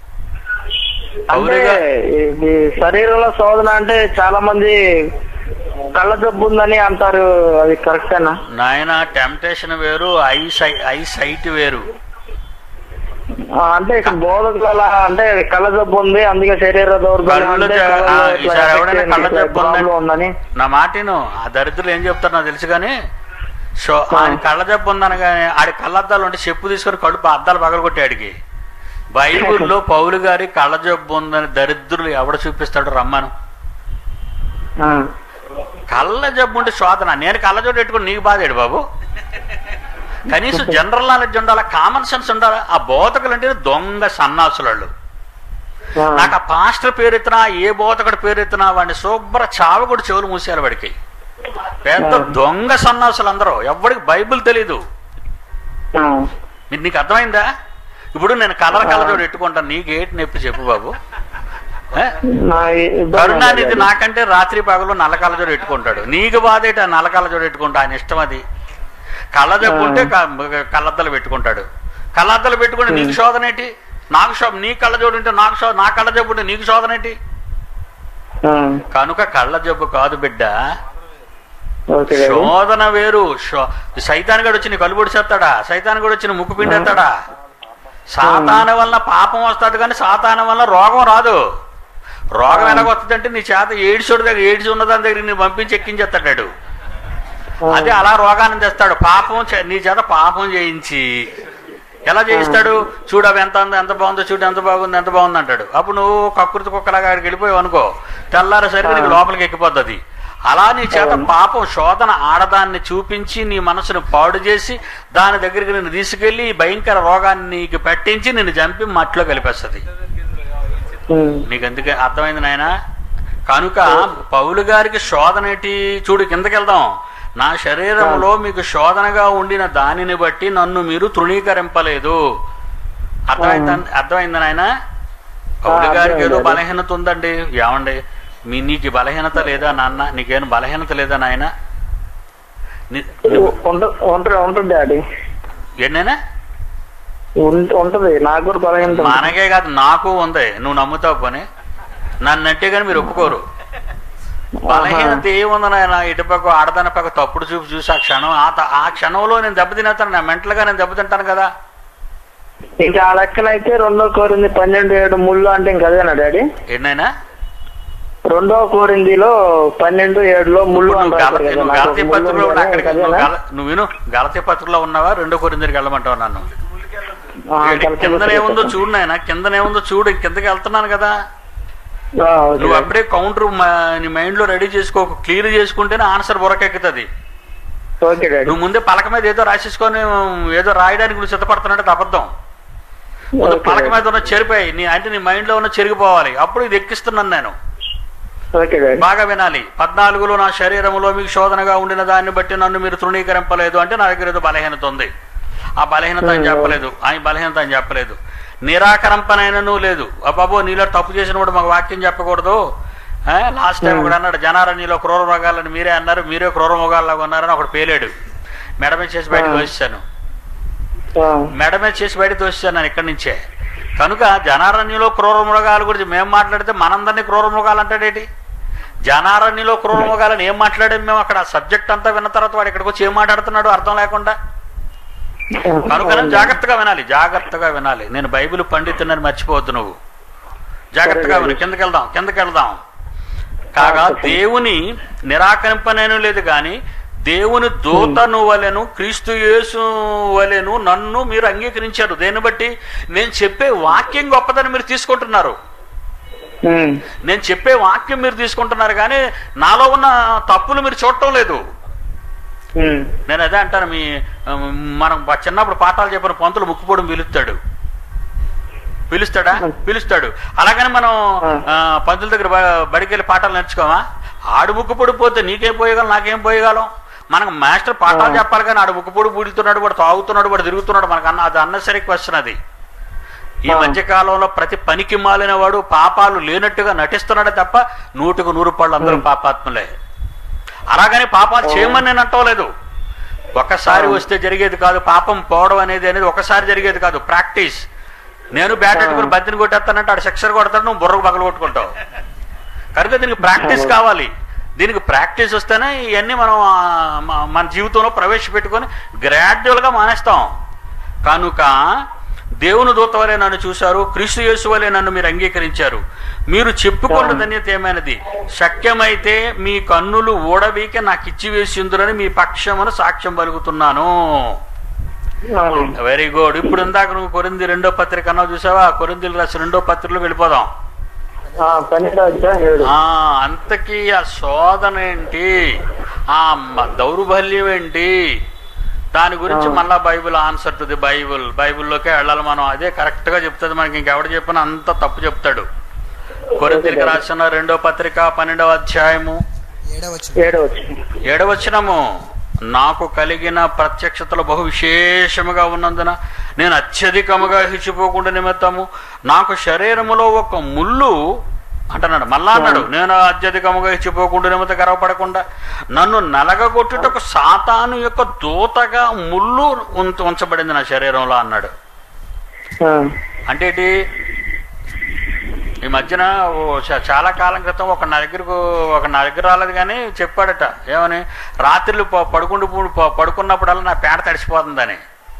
A: పౌలు
D: అంటే
A: గారు
D: ఇది శరీరంలో శోధన అంటే చాలా మంది కళ్ళ జబ్బు ఉందని అంటారు అది కరెక్టేనా
A: నాయన టెంప్టేషన్ వేరు ఐ సై ఐ సైట్ వేరు
D: ఆ, అంటే ఇక్కడ బోధకులు అలా అంటే కళ్ళ జబ్బు ఉంది అందుకే శరీర దౌర్బల్యం
A: కళ్ళు
D: అంటే
A: జ-
D: కళ్ళలో
A: ఆ,
D: ఇట్లా
A: ఈసారి ఎవడైనా
D: ఎఫెక్ట్
A: కళ్ళ
D: అయింది,
A: జబ్బు
D: ఇట్లా
A: ఉందని-
D: ప్రాబ్లం ఉందని
A: నా మాటిను ఆ దరిద్రులు ఏం చెప్తారు నాకు తెలుసు కానీ షో ఆయన కళ్ళ జబ్బు ఉందనగానే ఆడి కళ్ళద్దాలు ఉంటే చెప్పు తీసుకొని కడుపు అద్దాలు పగలగొట్టి ఆడికి బైబిల్లో పౌలు గారి కళ్ళ జబ్బు ఉందని దరిద్రులు ఎవడ చూపిస్తాడు రమ్మను
D: ఆ,
A: కళ్ళ జబ్బు ఉంటే శోధన నేను కళ్ళజోడు పెట్టుకుని నీకు బాధేడు బాబు కనీసం జనరల్ నాలెడ్జ్ ఉండాలా కామన్ సెన్స్ ఉండాలా ఆ బోధకులు అంటే దొంగ సన్నాసులు
D: ఆ,
A: నాకు ఆ పాస్టర్ పేరు ఎత్తినా ఏ బోధకుడు పేరు ఎత్తినా వాడిని శుభ్ర చావకుడు చెవులు మూసారు వాడికి పెద్ద దొంగ సన్నాసులు అందరూ ఎవరికి బైబిల్ తెలీదు
D: ఆ,
A: మీరు నీకు అర్థమైందా ఇప్పుడు నేను కలర్ కలర్ పెట్టుకుంటాను నీకు ఏంటి నొప్పి చెప్పు బాబు ఏ?
D: నా ఇబ్బంది
A: కరుణానిధి
D: ఉంది.
A: నాకంటే రాత్రి పగలు నల్ల కళ్ళజోడు పెట్టుకుంటాడు నీకు బాధేట నల్ల కళ్ళజోడు పెట్టుకుంటా ఆయన ఇష్టం అది కళ్ళజబ్బు ఉంటే క- కళ్ళద్దలు పెట్టుకుంటాడు కళ్ళద్దలు పెట్టుకుంటే నీకు శోధన ఏంటి నాకు శో నీ కళ్ళజోడు ఉంటే నాకు శో నా కళ్ళజబ్బు ఉంటే నీకు శోధన ఏంటి
D: ఆ,
A: కనుక కళ్ళ జబ్బు కాదు బిడ్డ
D: ఓకే డాడీ.
A: శోధన వేరు శో- సైతాన్ గడు వచ్చి నీ కలుబొడి చేస్తాడా సైతాన్ గడు వచ్చి నీ ముక్కు పిండేస్తాడా సాతాన వలన పాపం వస్తుంది కానీ సాతాన వలన రోగం రాదు రోగం ఎలాగొస్తుందంటే నీ చేత ఏడ్చుడు దగ్గర ఏడ్చి ఉన్న దాని దగ్గర నీ పంపించి ఎక్కించేస్తాడు అదే అలా రోగాన్ని తెస్తాడు పాపం చే- నీ చేత పాపం చేయించి ఎలా చేయిస్తాడు చూడు అవి ఎంత ఉందో ఎంత బాగుందో చూడు ఎంత బాగుంది ఎంత బాగుంది అంటాడు అప్పుడు నువ్వు కకృతి కుక్కలాగా అక్కడికి వెళ్ళిపోయావు అనుకో తెల్లారేసరికి నీకు లోపలికి ఎక్కిపోద్ది అలా నీ చేత పాపం శోధన ఆడదాన్ని చూపించి నీ మనసును పాడు చేసి దాని దగ్గరికి నిన్ను తీసుకెళ్లి ఈ భయంకర రోగాన్ని నీకు పెట్టించి నిన్ను చంపి మట్టిలో కలిపేస్తుంది
G: ఉమ్.
A: నీకు ఎందుకే అర్థమైంది నాయన కనుక పౌలు గారికి శోధన ఏంటి చూడు కిందకి వెళ్దాం నా శరీరంలో మీకు శోధనగా ఉండిన దానిని బట్టి నన్ను మీరు తృణీకరింపలేదు అర్థమైంది అర్థమైంది నాయన పౌలు
G: ఆ,
A: గారికి ఏదో
G: అర్థమైంది.
A: బలహీనత ఉందండి ఏమండి మీ నీకు బలహీనత లేదా నాన్న నీకేం బలహీనత లేదా నాయన నీ- నువ్వు-
G: ఉంట- ఉంటది ఉంటుంది డాడీ
A: ఏంటైనా
G: ఉం- ఉంటది నాకు కూడా బలహీనత ఉంటుంది.
A: మనకే కాదు నాకు ఉంది నువ్వు నమ్ముతావు పని నన్ను అంటే కానీ మీరు ఒప్పుకోరు బలహీనత ఏముంది నాయన ఇటుపక్క ఆడదాని పక్క తప్పుడు చూపు చూసి ఆ క్షణం ఆ త- ఆ క్షణంలో నేను దెబ్బతినేస్తాను నా మెంటల్గా నేను దెబ్బతింటాను కదా
G: ఇంకా ఆ లెక్కనైతే రెండో కోరింది పన్నెండు ఏడు ముళ్ళు అంటే ఇంక అదేనా డాడీ
A: ఏంటైనా
G: రెండో కోరిందిలో పన్నెండు ఏడులో ముళ్ళు
A: ఇప్పుడు నువ్వు
G: అంటారు
A: గల-
G: కదా,
A: నువ్వు
G: నాకు
A: గలతీ
G: ముళ్ళు
A: పత్రికలో
G: ఉందని
A: అక్కడికి
G: ఇంక
A: నువ్వు
G: అదేనా?
A: గల- నువ్వు విను గలతీ పత్రికలో ఉన్నావా రెండో కొరిందరికి వెళ్ళమంటావు నన్ను
G: ఆ, కలిసి
A: కిందనేముందో
G: వస్తుంది.
A: చూడు నాయన కిందనేముందో చూడు కిందకి వెళ్తున్నాను కదా
G: ఆ, ఓకే.
A: నువ్వు అప్పుడే కౌంటర్ నీ మైండ్ లో రెడీ చేసుకో క్లియర్ చేసుకుంటేనే ఆన్సర్ బురకెక్కుతుంది
G: ఓకే డాడీ
A: నువ్వు ముందే పలక మీద ఏదో రాసేసుకొని ఏదో రాయడానికి నువ్వు సిద్ధపడుతున్నట్టు అబద్ధం ముందు
G: ఓకే
A: పలక
G: డాడీ.
A: మీద ఉన్న చెరిపోయి నీ అంటే నీ మైండ్ లో ఉన్న చెరిగిపోవాలి అప్పుడు ఇది ఎక్కిస్తున్నాను నేను
G: ఓకే డాడీ
A: బాగా వినాలి పద్నాలుగులో నా శరీరంలో మీకు శోధనగా ఉండిన దాన్ని బట్టి నన్ను మీరు తృణీకరింపలేదు అంటే నా దగ్గర ఏదో బలహీనత ఉంది ఆ బలహీనత అని చెప్పలేదు ఆయన బలహీనత అని చెప్పలేదు నిరాకరింపనైనను లేదు అబ్బాబో నీలో తప్పు చేసినప్పుడు మాకు వాక్యం చెప్పకూడదు లాస్ట్ టైం ఒకడు అన్నాడు జనార నీలో క్రూర మృగాలని మీరే అన్నారు మీరే క్రూర మృగాల్లాగా ఉన్నారని ఒకడు పేలాడు మెడ మీద చేసి బయటకు వచ్చాను
G: ఆ,
A: మెడ మీద చేసి బయటకు వచ్చాను నేను ఇక్కడి నుంచే కనుక జనారణ్యంలో క్రూర మృగాల గురించి మేము మాట్లాడితే మనందరినీ క్రూర మృగాలు అంటాడేటి జనారణ్యంలో క్రూర మృగాలని ఏం మాట్లాడాం మేము అక్కడ సబ్జెక్ట్ అంతా విన్న తర్వాత వాడు ఇక్కడికి వచ్చి ఏం మాట్లాడుతున్నాడు అర్థం లేకుండా కనుక జాగ్రత్తగా వినాలి జాగ్రత్తగా వినాలి నేను బైబిల్ పండితున్నని మర్చిపోవద్దు నువ్వు జాగ్రత్తగా విను కిందకి వెళ్దాం కిందకి వెళ్దాం కాగా దేవుని నిరాకరింపనేను లేదు కానీ దేవుని దూతను వలెను క్రీస్తు యేసు వలెను నన్ను మీరు అంగీకరించారు దేన్ని బట్టి నేను చెప్పే వాక్యం గొప్పదని మీరు తీసుకుంటున్నారు
G: ఉమ్,
A: నేను చెప్పే వాక్యం మీరు తీసుకుంటున్నారు కానీ నాలో ఉన్న తప్పులు మీరు చూడటం లేదు
G: ఉమ్,
A: నేను అదే అంటాను మీ ఆ, మనం బ- చిన్నప్పుడు పాఠాలు చెప్పిన పంతులు ముక్కుపోవడం పిలుస్తాడు పిలుస్తాడా పిలుస్తాడు అలాగని మనం ఆ, పంతుల దగ్గర బ- బడికి వెళ్ళి పాఠాలు నేర్చుకోమా ఆడు ముక్కుపొడి పోతే నీకేం పోయగలం నాకేం పోయగలం మనకు మాస్టర్ పాఠాలు చెప్పాలి కానీ ఆడు ముక్కుపొడి పూడుతున్నాడు వాడు తాగుతున్నాడు వాడు తిరుగుతున్నాడు మనకు అన్న అది అన్నసరి క్వశ్చన్ అది ఈ మధ్య కాలంలో ప్రతి పనికి మాలిన వాడు పాపాలు లేనట్టుగా నటిస్తున్నాడే తప్ప నూటికి నూరు పళ్ళు అందరూ పాపాత్ములే అలాగని పాపాలు చేయమని నేను అంటలేదు ఒకసారి వస్తే జరిగేది కాదు పాపం పోవడం అనేది అనేది ఒకసారి జరిగేది కాదు ప్రాక్టీస్ నేను బ్యాట్ పెట్టుకుని బంతిని కొట్టేస్తానంటే ఆడు సిక్సర్ కొడతాడు నువ్వు బుర్రకు పగలు కొట్టుకుంటావు కనుక దీనికి ప్రాక్టీస్ కావాలి దీనికి ప్రాక్టీస్ వస్తేనే ఇవన్నీ మనం ఆ, మ- మన జీవితంలో ప్రవేశపెట్టుకొని గ్రాడ్యువల్గా మానేస్తాం కనుక దేవుని దూత వలె నన్ను చూశారు క్రీస్తు యేసు వలె నన్ను మీరు అంగీకరించారు మీరు చెప్పుకున్న ధన్యత ఏమైనది శక్యమైతే మీ కన్నులు ఊడబీకి నాకు ఇచ్చి వేసిందురని మీ పక్షమును సాక్ష్యం పలుకుతున్నాను
G: ఆ,
A: వెరీ గుడ్ ఇప్పుడు ఇందాక నువ్వు కొరింది రెండో పత్రిక అన్నావు చూసావా కొరిందులు రాసి రెండో పత్రికలో వెళ్ళిపోదాం
G: ఆ, పన్నెండో అధ్యాయం ఏడు
A: ఆ అంతకీ ఆ శోధన ఏంటి ఆ మ- దౌర్బల్యం ఏంటి దాని గురించి మళ్ళా Bible answer to the Bible బైబిల్లోకే వెళ్ళాలి మనం అదే కరెక్ట్ గా చెప్తుంది మనకి ఇంకెవడు చెప్పినా అంత తప్పు చెప్తాడు కొరింతలకు రాసిన రెండో పత్రిక పన్నెండవ అధ్యాయము
C: ఏడవచ్చు
G: ఏడో వచ్చింది
A: ఏడవచనము నాకు కలిగిన ప్రత్యక్షతలు బహు విశేషముగా ఉన్నందున నేను అత్యధికముగా హిచ్చిపోకుండా నిమిత్తము నాకు శరీరములో ఒక ముళ్ళు అంటున్నాడు మళ్ళా అన్నాడు నేను అత్యధికముగా ఇచ్చిపోకుండా నిమిత్త గర్వపడకుండా నన్ను నలగగొట్టుటకు సాతాను యొక్క దూతగా ముళ్ళు ఉంచ ఉంచబడింది నా శరీరంలో అన్నాడు
G: ఆ,
A: అంటే ఏంటి ఈ మధ్యన ఓ చ- చాలా కాలం క్రితం ఒక నా దగ్గరకు ఒక నా దగ్గర రాలేదు కానీ చెప్పాడట ఏమని రాత్రులు ప- పడుకుంటూ ప- పడుకున్నప్పుడల్లా నా పేడ తడిసిపోతుందని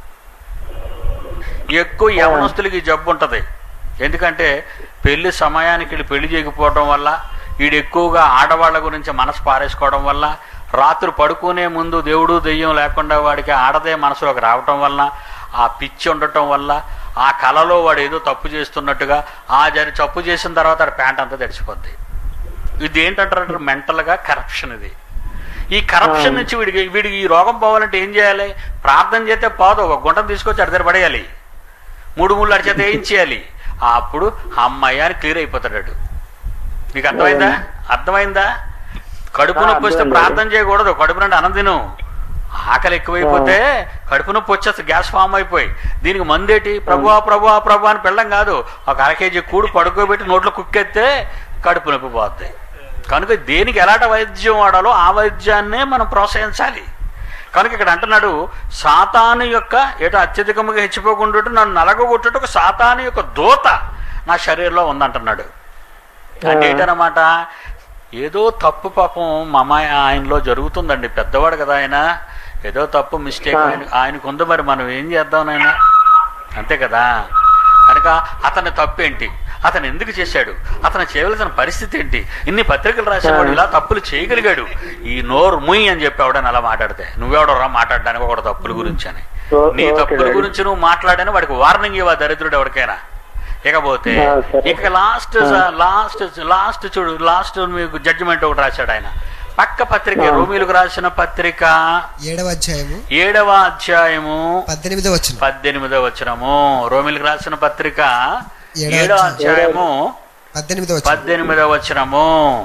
A: ఎక్కువ యవనస్తులకి ఈ జబ్బు ఉంటుంది ఎందుకంటే పెళ్లి సమయానికి వీళ్ళు పెళ్లి చేయకపోవడం వల్ల వీడు ఎక్కువగా ఆడవాళ్ళ గురించి మనసు పారేసుకోవడం వల్ల రాత్రి పడుకునే ముందు దేవుడు దెయ్యం లేకుండా వాడికి ఆడదే మనసులోకి రావటం వల్ల ఆ పిచ్చి ఉండటం వల్ల ఆ కళలో వాడు ఏదో తప్పు చేస్తున్నట్టుగా ఆ జరి తప్పు చేసిన తర్వాత ఆడ ప్యాంట్ అంతా తడిసిపోద్ది ఇది ఏంటంటారు మెంటల్గా కరప్షన్ ఇది ఈ కరప్షన్ నుంచి వీడికి వీడికి ఈ రోగం పోవాలంటే ఏం చేయాలి ప్రార్థన చేస్తే పోదు ఒక గుంటను తీసుకొచ్చి అడి దగ్గర పడేయాలి మూడు మూడు అడి చేత ఏం చేయాలి అప్పుడు అమ్మాయి అని క్లియర్ అయిపోతాడు నీకు అర్థమైందా అర్థమైందా కడుపు నొప్పి వస్తే
D: అర్థమైంది.
A: ప్రార్థన చేయకూడదు కడుపు నుండి అన్నం తిను ఆకలి ఎక్కువైపోతే కడుపు నొప్పి వచ్చేస్తుంది గ్యాస్ ఫామ్ అయిపోయి దీనికి మందేటి ప్రభువా ప్రభువా ప్రభు అని పెళ్ళం కాదు ఒక అర కేజీ కూడు పడుకోబెట్టి నోట్లో కుక్కెత్తే కడుపు నొప్పి పోద్ది కనుక దేనికి ఎలాంటి వైద్యం వాడాలో ఆ వైద్యాన్నే మనం ప్రోత్సహించాలి కనుక ఇక్కడ అంటున్నాడు సాతాను యొక్క ఏటో అత్యధికముగా హెచ్చిపోకుండా నన్ను నలగొట్టుట ఒక సాతాను యొక్క దూత నా శరీరంలో ఉందంటున్నాడు అంటే ఏంటన్నమాట ఏదో తప్పు పాపం మా అమ్మాయి ఆయనలో జరుగుతుందండి పెద్దవాడు కదా ఆయన ఏదో తప్పు మిస్టేక్ ఆయన ఆయనకు ఉంది మరి మనం ఏం చేద్దాం నాయన అంతే కదా కనుక అతని తప్పు ఏంటి అతను ఎందుకు చేశాడు అతను చేయవలసిన పరిస్థితి ఏంటి ఇన్ని పత్రికలు రాసేవాడు ఇలా తప్పులు చేయగలిగాడు ఈ నోరు ముయ్ అని చెప్పి ఎవడని అలా మాట్లాడితే నువ్వెవడరా మాట్లాడడానికి ఒకటి తప్పుల గురించి అని
D: ఓ-
A: నీ
D: ఓకే
A: తప్పుల
D: డాడీ.
A: గురించి నువ్వు మాట్లాడని వాడికి వార్నింగ్ ఇవ్వ దరిద్రుడు ఎవరికైనా ఇకపోతే
D: ఆ, సరే.
A: ఇక లాస్ట్ లాస్ట్ లాస్ట్ చూడు లాస్ట్ మీకు జడ్జిమెంట్ ఒకటి రాశాడు ఆయన పక్క పత్రిక రోమిలకు రాసిన పత్రిక
C: ఏడవ అధ్యాయము
A: ఏడవ అధ్యాయము
C: పద్దెనిమిదవ వచ్చిన
A: పద్దెనిమిదవ వచనము రోమిలకు రాసిన పత్రిక
C: ఏడవ
A: ఏడవ
C: అధ్యాయం.
A: అధ్యాయము
C: పద్దెనిమిదవ వచ్చిన
A: పద్దెనిమిదవ వచనము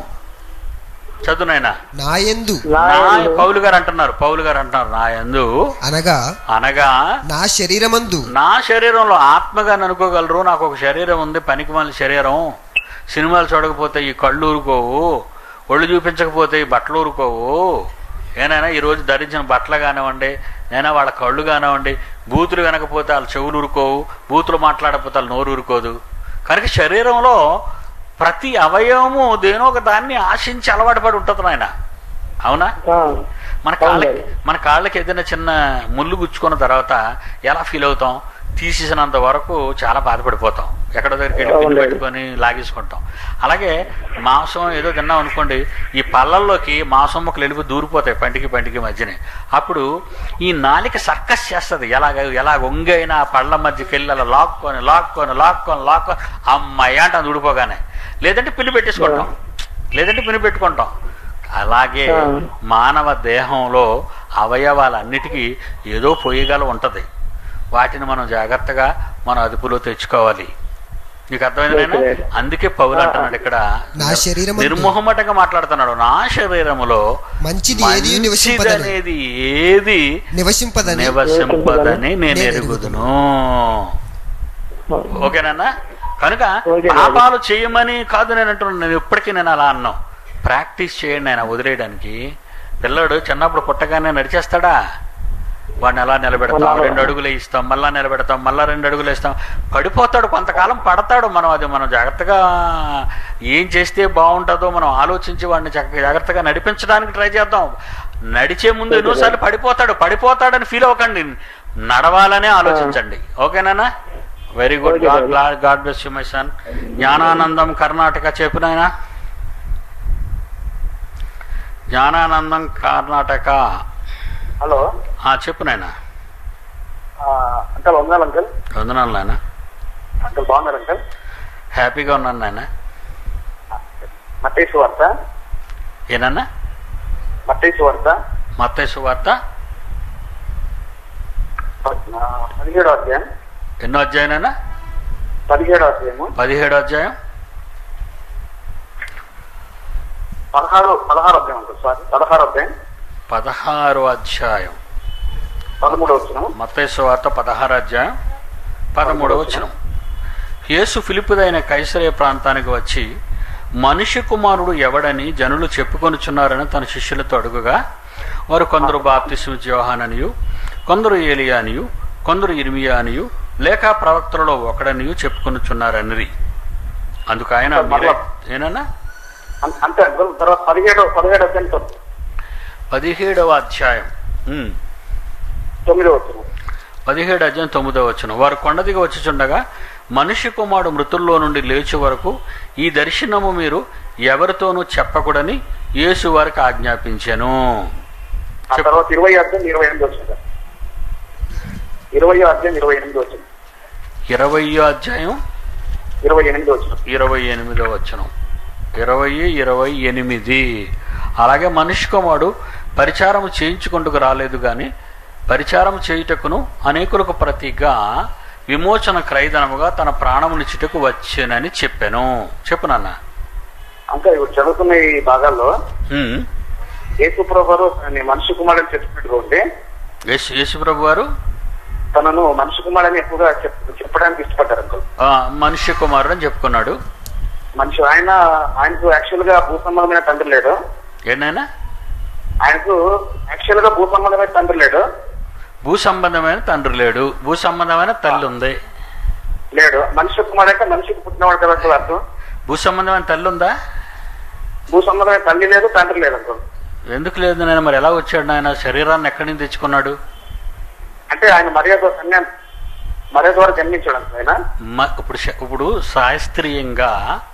A: చదువునైనా
C: నాయందు
A: నా
D: నా-
A: పౌలు గారు అంటున్నారు పౌలు గారు అంటున్నారు నా యందు
C: అనగా
A: అనగా
C: నా శరీరమందు
A: నా శరీరంలో ఆత్మగా అనుకోగలరు నాకు ఒక శరీరం ఉంది పనికి మన శరీరం సినిమాలు చూడకపోతే ఈ కళ్ళు ఊరుకోవు ఒళ్ళు చూపించకపోతే ఈ బట్టలు ఊరుకోవు ఏనైనా ఈరోజు ధరించిన బట్టలు కానివ్వండి నేనా వాళ్ళ కళ్ళు కానివ్వండి బూతులు వినకపోతే వాళ్ళ చెవులు ఊరుకోవు బూతులు మాట్లాడకపోతే వాళ్ళ నోరు ఊరుకోదు కనుక శరీరంలో ప్రతి అవయవము దేనో ఒక దాన్ని ఆశించి అలవాటు పడి ఉంటుంది నాయన అవునా
D: ఆ,
A: మన కాళ్ళకి మన కాళ్ళకి ఏదైనా చిన్న ముళ్ళు గుచ్చుకున్న తర్వాత ఎలా ఫీల్ అవుతాం తీసేసినంత వరకు చాలా బాధపడిపోతాం ఎక్కడో దగ్గరికి వెళ్ళి పిన్ను
D: అవునండి.
A: పెట్టుకొని లాగేసుకుంటాం అలాగే మాంసం ఏదో తిన్నాం అనుకోండి ఈ పళ్ళల్లోకి మాంసం ముక్కలు వెళ్ళిపోయి దూరిపోతాయి పంటికి పంటికి మధ్యనే అప్పుడు ఈ నాలిక సర్కస్ చేస్తుంది ఎలాగ ఎలా వంగైనా ఆ పళ్ళ మధ్యకి వెళ్ళి అలా లాక్కొని లాక్కొని లాక్కొని లాక్కొని అమ్మాయి అంటాం ఊడిపోగానే లేదంటే పిన్ను పెట్టేసుకుంటాం లేదంటే పిన్ను పెట్టుకుంటాం అలాగే
D: ఆ.
A: మానవ దేహంలో అవయవాలన్నిటికీ ఏదో పొయ్యగల ఉంటుంది వాటిని మనం జాగ్రత్తగా మన అదుపులో తెచ్చుకోవాలి నీకు అర్థమైందేనా
D: ఓకే.
A: అందుకే పౌలు అంటున్నాడు ఇక్కడ
C: నా శరీరమందు
A: నిర్మోహమాటంగా మాట్లాడుతున్నాడు నా శరీరములో
C: మంచిది ఏది నివసింపదని
A: మంచిదనేది ఏది
C: నివసింపదని
A: నివసింపదని నేను
C: నేను
A: ఎరుగుదును ఓకేనా కనుక
D: ఓకే.
A: పాపాలు చేయమని కాదు నేను అంటున్నాను నేను ఇప్పటికీ నేను అలా అన్నాను ప్రాక్టీస్ చేయండి ఆయన వదిలేయడానికి పిల్లడు చిన్నప్పుడు పుట్టగానే నడిచేస్తాడా వాడిని ఎలా నిలబెడతాం
D: అలా-
A: రెండు అడుగులు ఇస్తాం మళ్ళా నిలబెడతాం మళ్ళా రెండు అడుగులు ఇస్తాం పడిపోతాడు కొంతకాలం పడతాడు మనం అది మనం జాగ్రత్తగా ఏం చేస్తే బాగుంటుందో మనం ఆలోచించి వాడిని చక్కగా జాగ్రత్తగా నడిపించడానికి ట్రై చేద్దాం నడిచే ముందు ఎన్నోసార్లు పడిపోతాడు పడిపోతాడని ఫీల్ అవ్వకండి నడవాలనే ఆలోచించండి ఓకేనా very good
D: Okay,
A: God
D: sir.
A: God bless you my son Gnananandam Karnataka చెప్పు నాయనా జ్ఞానానందం కర్ణాటక
G: హలో
A: ఆ, చెప్పు నాయనా
G: అంకల్ వందనాలు అంకల్
A: వందనాలు నాయన
G: అంకల్ బాగున్నారు అంకల్
A: హ్యాపీగా ఉన్నాను నాయన
G: మట్టేసు వార్త
A: ఏనన్నా
G: మట్టేసు వార్త
A: మత్తేసు వార్త
G: పదిహేడో అధ్యాయం
A: ఎన్నో అధ్యాయనైనా
G: పదిహేడో అధ్యాయము
A: పదిహేడో అధ్యాయం
G: పదహారు పదహారు అధ్యాయం అంకల్ సారీ పదహారు అధ్యాయం
A: పదహారో అధ్యాయం
G: పదమూడో వచ్చిన
A: మత్తేసు వార్త పదహారు అధ్యాయం పదమూడవ వచనం యేసు ఫిలిపుదైన కైసరయ ప్రాంతానికి వచ్చి మనిషి కుమారుడు ఎవడని జనులు చెప్పుకొనుచున్నారని తన శిష్యులతో అడుగుగా వారు కొందరు బాప్తిస్మ యోహాననియు కొందరు ఏలియానియు కొందరు ఇర్మియా అనియు లేక ప్రవక్తలలో ఒకడనియు చెప్పుకొనుచున్నారనిరి అందుకు ఆయన మీరే ఏనన్నా
G: అం- అంతే అంకల్ తర్వాత పదిహేడో పదిహేడు అధ్యాయం తొమ్మిది-
A: పదిహేడవ అధ్యాయం ఉమ్.
G: తొమ్మిదో వచ్చిన
A: పదిహేడు అధ్యాయం తొమ్మిదవ వచ్చిన వారు కొండ దిగి వచ్చుచుండగా మనిషి కుమారుడు మృతుల్లో నుండి లేచి వరకు ఈ దర్శనము మీరు ఎవరితోనూ చెప్పకూడని యేసు వారికి ఆజ్ఞాపించాను
G: ఆ తర్వాత ఇరవై అధ్యాయం ఇరవై ఎనిమిది వచ్చింది ఇరవై అధ్యాయం ఇరవై ఎనిమిది వచ్చింది
A: ఇరవయో అధ్యాయం
G: ఇరవై ఎనిమిది వచ్చిన
A: ఇరవై ఎనిమిదో వచనం ఇరవై ఇరవై ఎనిమిది అలాగే మనిషి కుమారుడు పరిచారం చేయించుకుంటూ రాలేదు కానీ పరిచారం చేయుటకును అనేకులకు ప్రతిగా విమోచన క్రైదనముగా తన ప్రాణమునిచ్చుటకు వచ్చానని చెప్పాను చెప్పు నాన్న
G: అంటే ఇప్పుడు చదువుతున్న ఈ భాగాల్లో
A: ఉమ్.
G: యేసు ప్రభు మనిషి కుమారుడు చెప్పినట్టుగా ఉంటే
A: యేసు యేసుప్రభు వారు
G: తనను మనిషి కుమారుడని ఎక్కువగా చెప్- చెప్పడానికి ఇష్టపడ్డారు అంకుల్
A: ఆ, మనుష్య కుమారుడు అని చెప్పుకున్నాడు
G: మనిషి ఆయన ఆయనకు యాక్చువల్ గా భూ సంబంధమైన తండ్రి లేడు
A: ఏంటైనా
G: ఆయనకు యాక్చువల్ గా భూ సంబంధమైన తండ్రి లేడు
A: భూ సంబంధమైన తండ్రి లేడు భూ సంబంధమైన తల్లి ఉంది
G: లేడు మనిషి కుమారుడు అంటే మనిషికి పుట్టినవాడు కదా అంకుల్ అర్థం
A: భూ సంబంధమైన తల్లి ఉందా
G: భూ సంబంధమైన తల్లి లేదు తండ్రి లేదు అంకుల్
A: ఎందుకు లేదు నేను మరి ఎలా వచ్చాడు ఆయన శరీరాన్ని ఎక్కడి నుంచి తెచ్చుకున్నాడు
G: అంటే ఆయన మర్యాద సన్యా మర్యాద ద్వారా జన్మించాడు అంకుల్ ఆయన
A: మ- ఇప్పుడు శ- ఇప్పుడు శాస్త్రీయంగా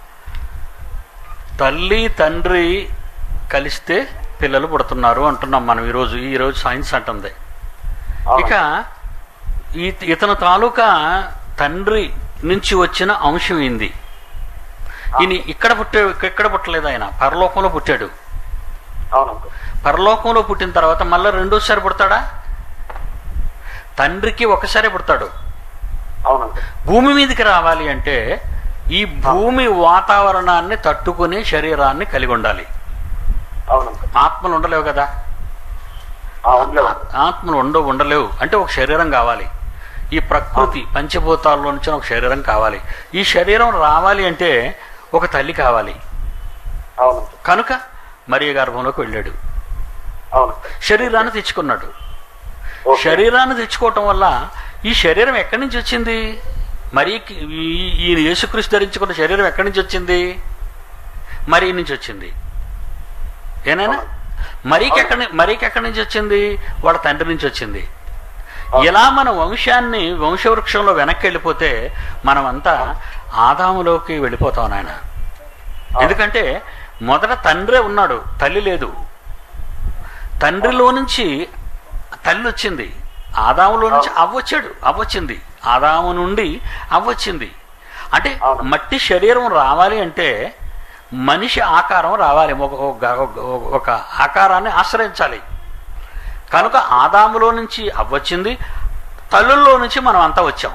A: తల్లి తండ్రి కలిస్తే పిల్లలు పుడుతున్నారు అంటున్నాం మనం ఈరోజు ఈరోజు సైన్స్ అంటుంది
G: అవును.
A: ఇక ఈ- ఇతను తాలూకా తండ్రి నుంచి వచ్చిన అంశం ఏంది ఈయన ఇక్కడ పుట్టే ఇక్కడ పుట్టలేదు ఆయన పరలోకంలో పుట్టాడు
G: అవును అంకుల్
A: పరలోకంలో పుట్టిన తర్వాత మళ్ళీ రెండోసారి పుడతాడా తండ్రికి ఒకసారి పుడతాడు
G: అవును అంకుల్
A: భూమి మీదకి రావాలి అంటే ఈ భూమి వాతావరణాన్ని తట్టుకునే శరీరాన్ని కలిగి ఉండాలి
G: అవును అంకుల్
A: ఆత్మలు ఉండలేవు కదా
G: ఆ, ఉండలేదు
A: ఆత్మలు ఉండవు ఉండలేవు అంటే ఒక శరీరం కావాలి ఈ ప్రకృతి పంచభూతాల్లో నుంచి ఒక శరీరం కావాలి ఈ శరీరం రావాలి అంటే ఒక తల్లి కావాలి
G: అవును అంకుల్
A: కనుక మరియ గర్భంలోకి వెళ్ళాడు
G: అవును
A: శరీరాన్ని తెచ్చుకున్నాడు
G: ఓకే.
A: శరీరాన్ని తెచ్చుకోవటం వల్ల ఈ శరీరం ఎక్కడి నుంచి వచ్చింది మరి ఈ- ఈ యేసుక్రీస్తు ధరించుకున్న శరీరం ఎక్కడి నుంచి వచ్చింది మరి నుంచి వచ్చింది ఏనైనా మరీకి ఎక్కడి మరీకి ఎక్కడి నుంచి వచ్చింది వాళ్ళ తండ్రి నుంచి వచ్చింది ఇలా మన వంశాన్ని వంశవృక్షంలో వెనక్కి వెళ్ళిపోతే మనమంతా ఆదాములోకి వెళ్ళిపోతాం నాయన ఎందుకంటే మొదట తండ్రే ఉన్నాడు తల్లి లేదు తండ్రిలో నుంచి తల్లి వచ్చింది ఆదాములో నుంచి అవ్వొచ్చాడు అవ్వొచ్చింది ఆదాము నుండి అవ్వొచ్చింది అంటే
G: అవును.
A: మట్టి శరీరం రావాలి అంటే మనిషి ఆకారం రావాలి ఒక ఒక- ఒక ఆకారాన్ని ఆశ్రయించాలి కనుక ఆదాములో నుంచి అవ్వొచ్చింది తల్లుల్లో నుంచి మనం అంతా వచ్చాం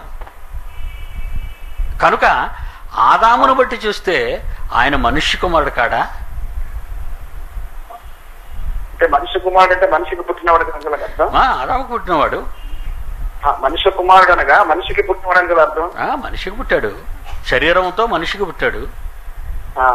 A: కనుక ఆదామును బట్టి చూస్తే ఆయన మనుష్య కుమారుడు కాడా
G: అంటే మనిషి కుమారుడు అంటే మనిషికి పుట్టినవాడు కదా అంకుల్ అర్థం
A: ఆ, ఆదాము పుట్టినవాడు
G: ఆ, మనిషి కుమారుడు అనగా మనిషికి పుట్టినవాడు అని కదా అర్థం
A: ఆ, మనిషికి పుట్టాడు శరీరంతో మనిషికి పుట్టాడు
G: ఆ.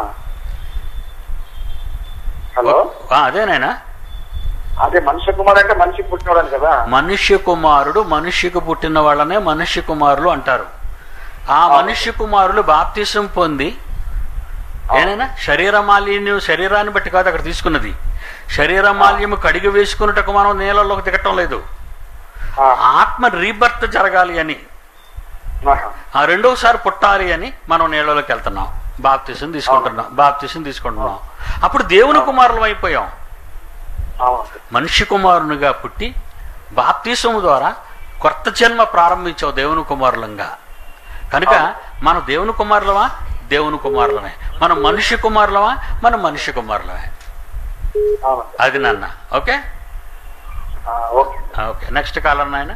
G: హలో
A: ఆ, అదేనాయనా
G: అదే మనిషి కుమారుడు అంటే మనిషికి పుట్టినవాడు అని కదా
A: మనుష్య కుమారుడు మనిషికి పుట్టిన వాళ్ళనే మనుష్య కుమారులు అంటారు ఆ మనుష్య కుమారులు బాప్తిసం పొంది ఏనైనా శరీర మాలిన్యం శరీరాన్ని బట్టి కాదు అక్కడ తీసుకున్నది శరీర మాలిన్యము కడిగి వేసుకున్నట్టుకు మనం నీళ్ళలోకి దిగటం లేదు
G: ఆ,
A: ఆత్మ రీబర్త్ జరగాలి అని
G: ఆహా.
A: ఆ రెండోసారి పుట్టాలి అని మనం నీళ్ళలోకి వెళ్తున్నాం బాప్తిసం తీసుకుంటున్నాం బాప్తిసం తీసుకుంటున్నాం అప్పుడు దేవుని కుమారులం అయిపోయాం
G: అవును
A: మనిషి కుమారునిగా పుట్టి బాప్తీసము ద్వారా కొత్త జన్మ ప్రారంభించావు దేవుని కుమారులంగా కనుక మనం దేవుని కుమారులమా దేవుని కుమారులమే మనం మనిషి కుమారులమా మనం మనిషి కుమారులమే
G: అవును
A: అది నాన్న ఓకే
G: ఆ, ఓకే
A: ఓకే నెక్స్ట్ కాలర్ నాయన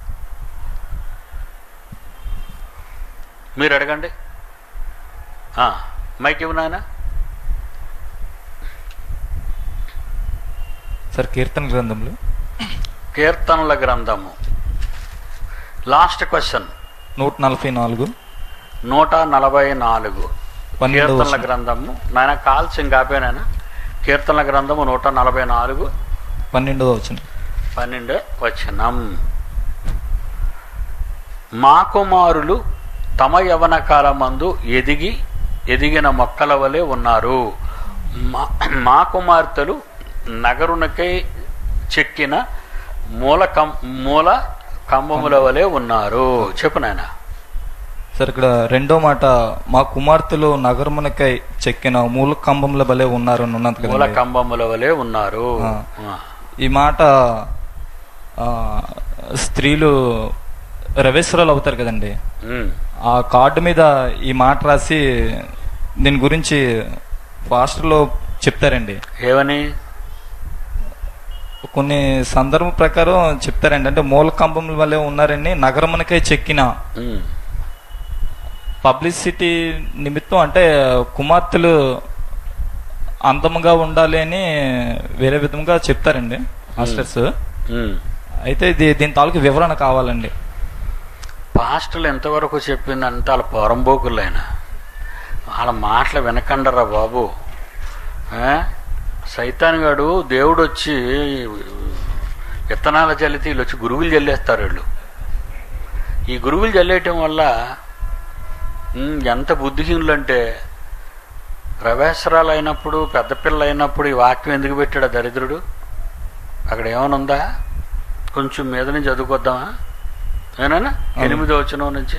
A: మీరు అడగండి ఆ, మైక్ ఇవ్వు నాయన
H: సార్ కీర్తన గ్రంథంలో
A: కీర్తనల గ్రంథము లాస్ట్ క్వశ్చన్
H: నూట నలభై నాలుగు
A: నూట నలభై నాలుగు
H: పన్నెండవ
A: కీర్తనల
H: వచనం.
A: గ్రంథము నాయన కాల్స్ ఇంకాపేనాయన కీర్తనల గ్రంథము నూట నలభై నాలుగు
H: పన్నెండవ వచనం
A: పన్నెండు వచనం మా కుమారులు తమ యవన కాలమందు ఎదిగి ఎదిగిన మొక్కల వలె ఉన్నారు మా మా కుమార్తెలు నగరునకై చెక్కిన మూల కం మూల కంబముల వలె ఉన్నారు చెప్పు నాయన
H: సార్ ఇక్కడ రెండో మాట మా కుమార్తెలు నగరమునకై చెక్కిన మూల కంబంల బలే ఉన్నారు అని ఉన్నది
A: మూల
H: కదండి.
A: కంబముల వలె ఉన్నారు
H: ఆ.
A: ఆ.
H: ఈ మాట ఆ, స్త్రీలు రవేశ్వరాలు అవుతారు కదండి
A: ఉమ్.
H: ఆ కార్డు మీద ఈ మాట రాసి దీని గురించి పాస్టర్లో చెప్తారండి
A: ఏమని
H: కొన్ని సందర్భం ప్రకారం చెప్తారండి అంటే మూల కంబముల వల్లే ఉన్నారని నగరమునకై చెక్కిన
A: ఉమ్,
H: పబ్లిసిటీ నిమిత్తం అంటే కుమార్తెలు అందముగా ఉండాలి అని వేరే విధంగా చెప్తారండి మాస్టర్స్
A: ఉమ్.
H: అయితే ఇది దీని తాలూకు వివరణ కావాలండి
A: పాస్టర్లు ఎంతవరకు చెప్పిందంటే వాళ్ళ పొరంబోకులైన వాళ్ళ మాటలు వినకండరా బాబు ఆ? సైతాన్ గాడు దేవుడు వచ్చి విత్తనాల చల్లితే వీళ్ళు వచ్చి గురువులు చల్లేస్తారు వీళ్ళు ఈ గురువులు చల్లేయటం వల్ల ఉమ్, ఎంత బుద్ధిహీనులు అంటే ప్రవేశరాలు అయినప్పుడు పెద్ద పిల్ల అయినప్పుడు ఈ వాక్యం ఎందుకు పెట్టాడు ఆ దరిద్రుడు అక్కడ ఏమైనా ఉందా కొంచెం మీద నుంచి చదువుకొద్దామా ఏనా ఎనిమిదో వచనం నుంచి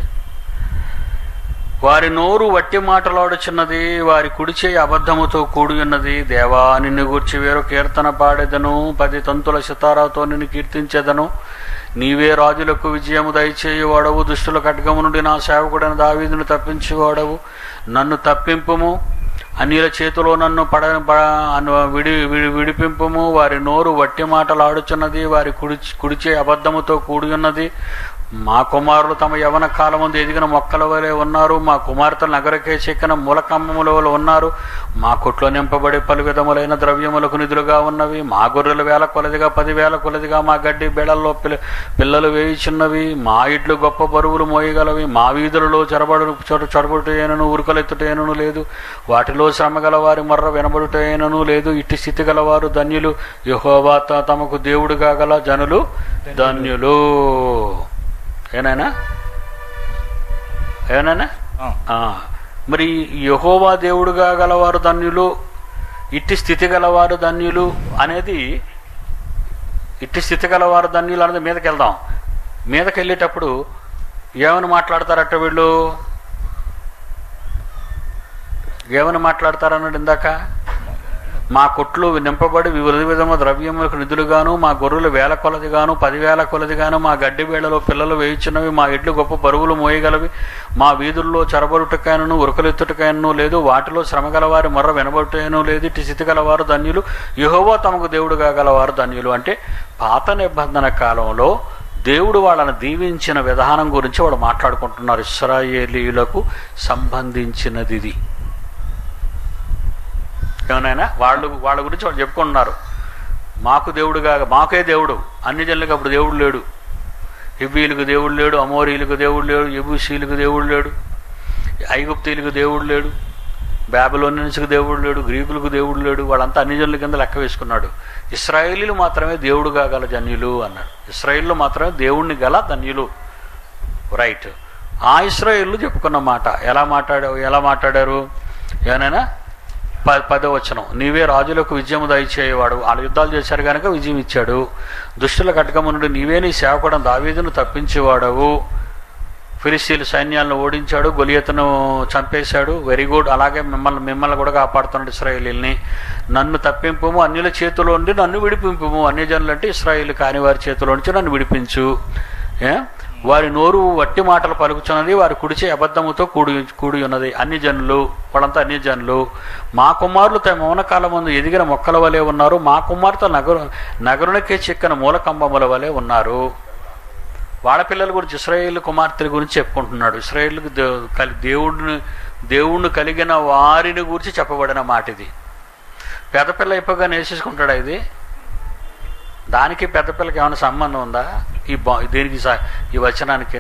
A: వారి నోరు వట్టి మాటలాడుచున్నది వారి కుడిచే అబద్ధముతో కూడి ఉన్నది దేవా నిన్ను గూర్చి వేరు కీర్తన పాడేదను పది తంతుల సితారాతో నిన్ను కీర్తించేదను నీవే రాజులకు విజయము దయచేయువాడవు దుష్టుల ఖడ్గము నుండి నా సేవకుడైన దావీదును తప్పించేవాడవు నన్ను తప్పింపుము అన్యుల చేతిలో నన్ను పడ ప- అను విడి విడి విడిపింపుము వారి నోరు వట్టి మాటలాడుచున్నది వారి కుడి కుడిచే అబద్ధముతో కూడి ఉన్నది మా కుమారులు తమ యవన కాలముందు ఎదిగిన మొక్కల వలె ఉన్నారు మా కుమార్తె నగరకే చెక్కిన మూలకమ్మముల వలె ఉన్నారు మా కొట్లో నింపబడి పలు విధములైన ద్రవ్యములకు నిధులుగా ఉన్నవి మా గొర్రెలు వేల కొలదిగా పదివేల కొలదిగా మా గడ్డి బెడల్లో పిల్ల పిల్లలు వేయిచున్నవి మా ఇడ్లు గొప్ప బరువులు మోయగలవి మా వీధులలో చొరబడు చొర చొరబడుటేనను ఉరుకలెత్తుటేనను లేదు వాటిలో శ్రమ గలవారి మర్ర వినబడుటేనను లేదు ఇట్టి స్థితి గలవారు ధన్యులు యహోవాత తమకు దేవుడుగా గల జనులు ధన్యులు ఏనాయనా ఏనాయనా
H: ఆ.
A: ఆ, మరి యహోవా దేవుడుగా గలవారు ధన్యులు ఇట్టి స్థితి గలవారు ధన్యులు అనేది ఇట్టి స్థితి గలవారు ధన్యులు అనేది మీదకి వెళ్దాం మీదకి వెళ్ళేటప్పుడు ఏమని మాట్లాడతారట వీళ్ళు ఏమని మాట్లాడతారన్నాడు ఇందాక మా కొట్లు నింపబడి వివిధ విధమైన ద్రవ్యములకు నిధులుగాను మా గొర్రెలు వేల కొలదిగాను పదివేల కొలదిగాను మా గడ్డి వేళలో పిల్లలు వేయించినవి మా ఇడ్లు గొప్ప బరువులు మోయగలవి మా వీధుల్లో చొరబడుటకైనను ఉరకలెత్తుటకైనను లేదు వాటిలో శ్రమ గలవారి మొర్ర వినబడుటైనను లేదు ఇటు స్థితి గలవారు ధన్యులు యెహోవా తమకు దేవుడుగా గలవారు ధన్యులు అంటే పాత నిబంధన కాలంలో దేవుడు వాళ్ళని దీవించిన విధానం గురించి వాడు మాట్లాడుకుంటున్నారు ఇస్రాయేలీయులకు సంబంధించినది ఇది ఏమనైనా వాళ్ళు వాళ్ళ గురించి వాళ్ళు చెప్పుకుంటున్నారు మాకు దేవుడుగా మాకే దేవుడు అన్ని జనులకు అప్పుడు దేవుడు లేడు హివ్వీలకు దేవుడు లేడు అమోరీలకు దేవుడు లేడు ఎబుసీలకు దేవుడు లేడు ఐగుప్తీలకు దేవుడు లేడు బ్యాబిలోనియన్స్కి దేవుడు లేడు గ్రీకులకు దేవుడు లేడు వాళ్ళంతా అన్ని జనుల కింద లెక్క వేసుకున్నాడు ఇస్రాయేలీలు మాత్రమే దేవుడుగా గల జన్యులు అన్నాడు ఇస్రాయేల్లో మాత్రమే దేవుణ్ణి గల ధన్యులు రైట్ ఆ ఇస్రాయేళ్ళు చెప్పుకున్న మాట ఎలా మాట్లాడావు ఎలా మాట్లాడారు ఏమైనా ప పదో వచనం నీవే రాజులకు విజయము దయచేయవాడు వాళ్ళు యుద్ధాలు చేశారు కనుక విజయం ఇచ్చాడు దుష్టుల కటకము నుండి నీవే నీ సేవకుడం దావీదును తప్పించేవాడవు ఫిలిస్తీన్ల సైన్యాలను ఓడించాడు గొలియతను చంపేశాడు వెరీ గుడ్ అలాగే మిమ్మల్ని మిమ్మల్ని కూడా కాపాడుతున్నాడు ఇస్రాయేలీల్ని నన్ను తప్పింపుము అన్యుల చేతిలో ఉండి నన్ను విడిపింపుము అన్యజనులు అంటే ఇస్రాయేల్ కాని వారి చేతిలో నుంచి నన్ను విడిపించు ఏ వారి నోరు వట్టి మాటలు పలుకుచున్నది వారి కుడిచే అబద్ధముతో కూడి కూడి ఉన్నది అన్ని జనులు వాళ్ళంతా అన్ని జనులు మా కుమారులు తమ మౌనకాలం ముందు ఎదిగిన మొక్కల వలె ఉన్నారు మా కుమార్తె నగరు నగరునికే చెక్కిన మూలకంబముల వలె ఉన్నారు వాళ్ళ పిల్లల గురించి ఇస్రాయేల్ కుమార్తెల గురించి చెప్పుకుంటున్నాడు ఇస్రాయేల్కి దే కలి దేవుడిని దేవుణ్ణి కలిగిన వారిని గురించి చెప్పబడిన మాట ఇది పెద్ద పిల్ల అయిపోగానే వేసేసుకుంటాడా ఇది దానికి పెద్ద పిల్లకి ఏమైనా సంబంధం ఉందా ఈ బా దీనికి స- ఈ వచనానికి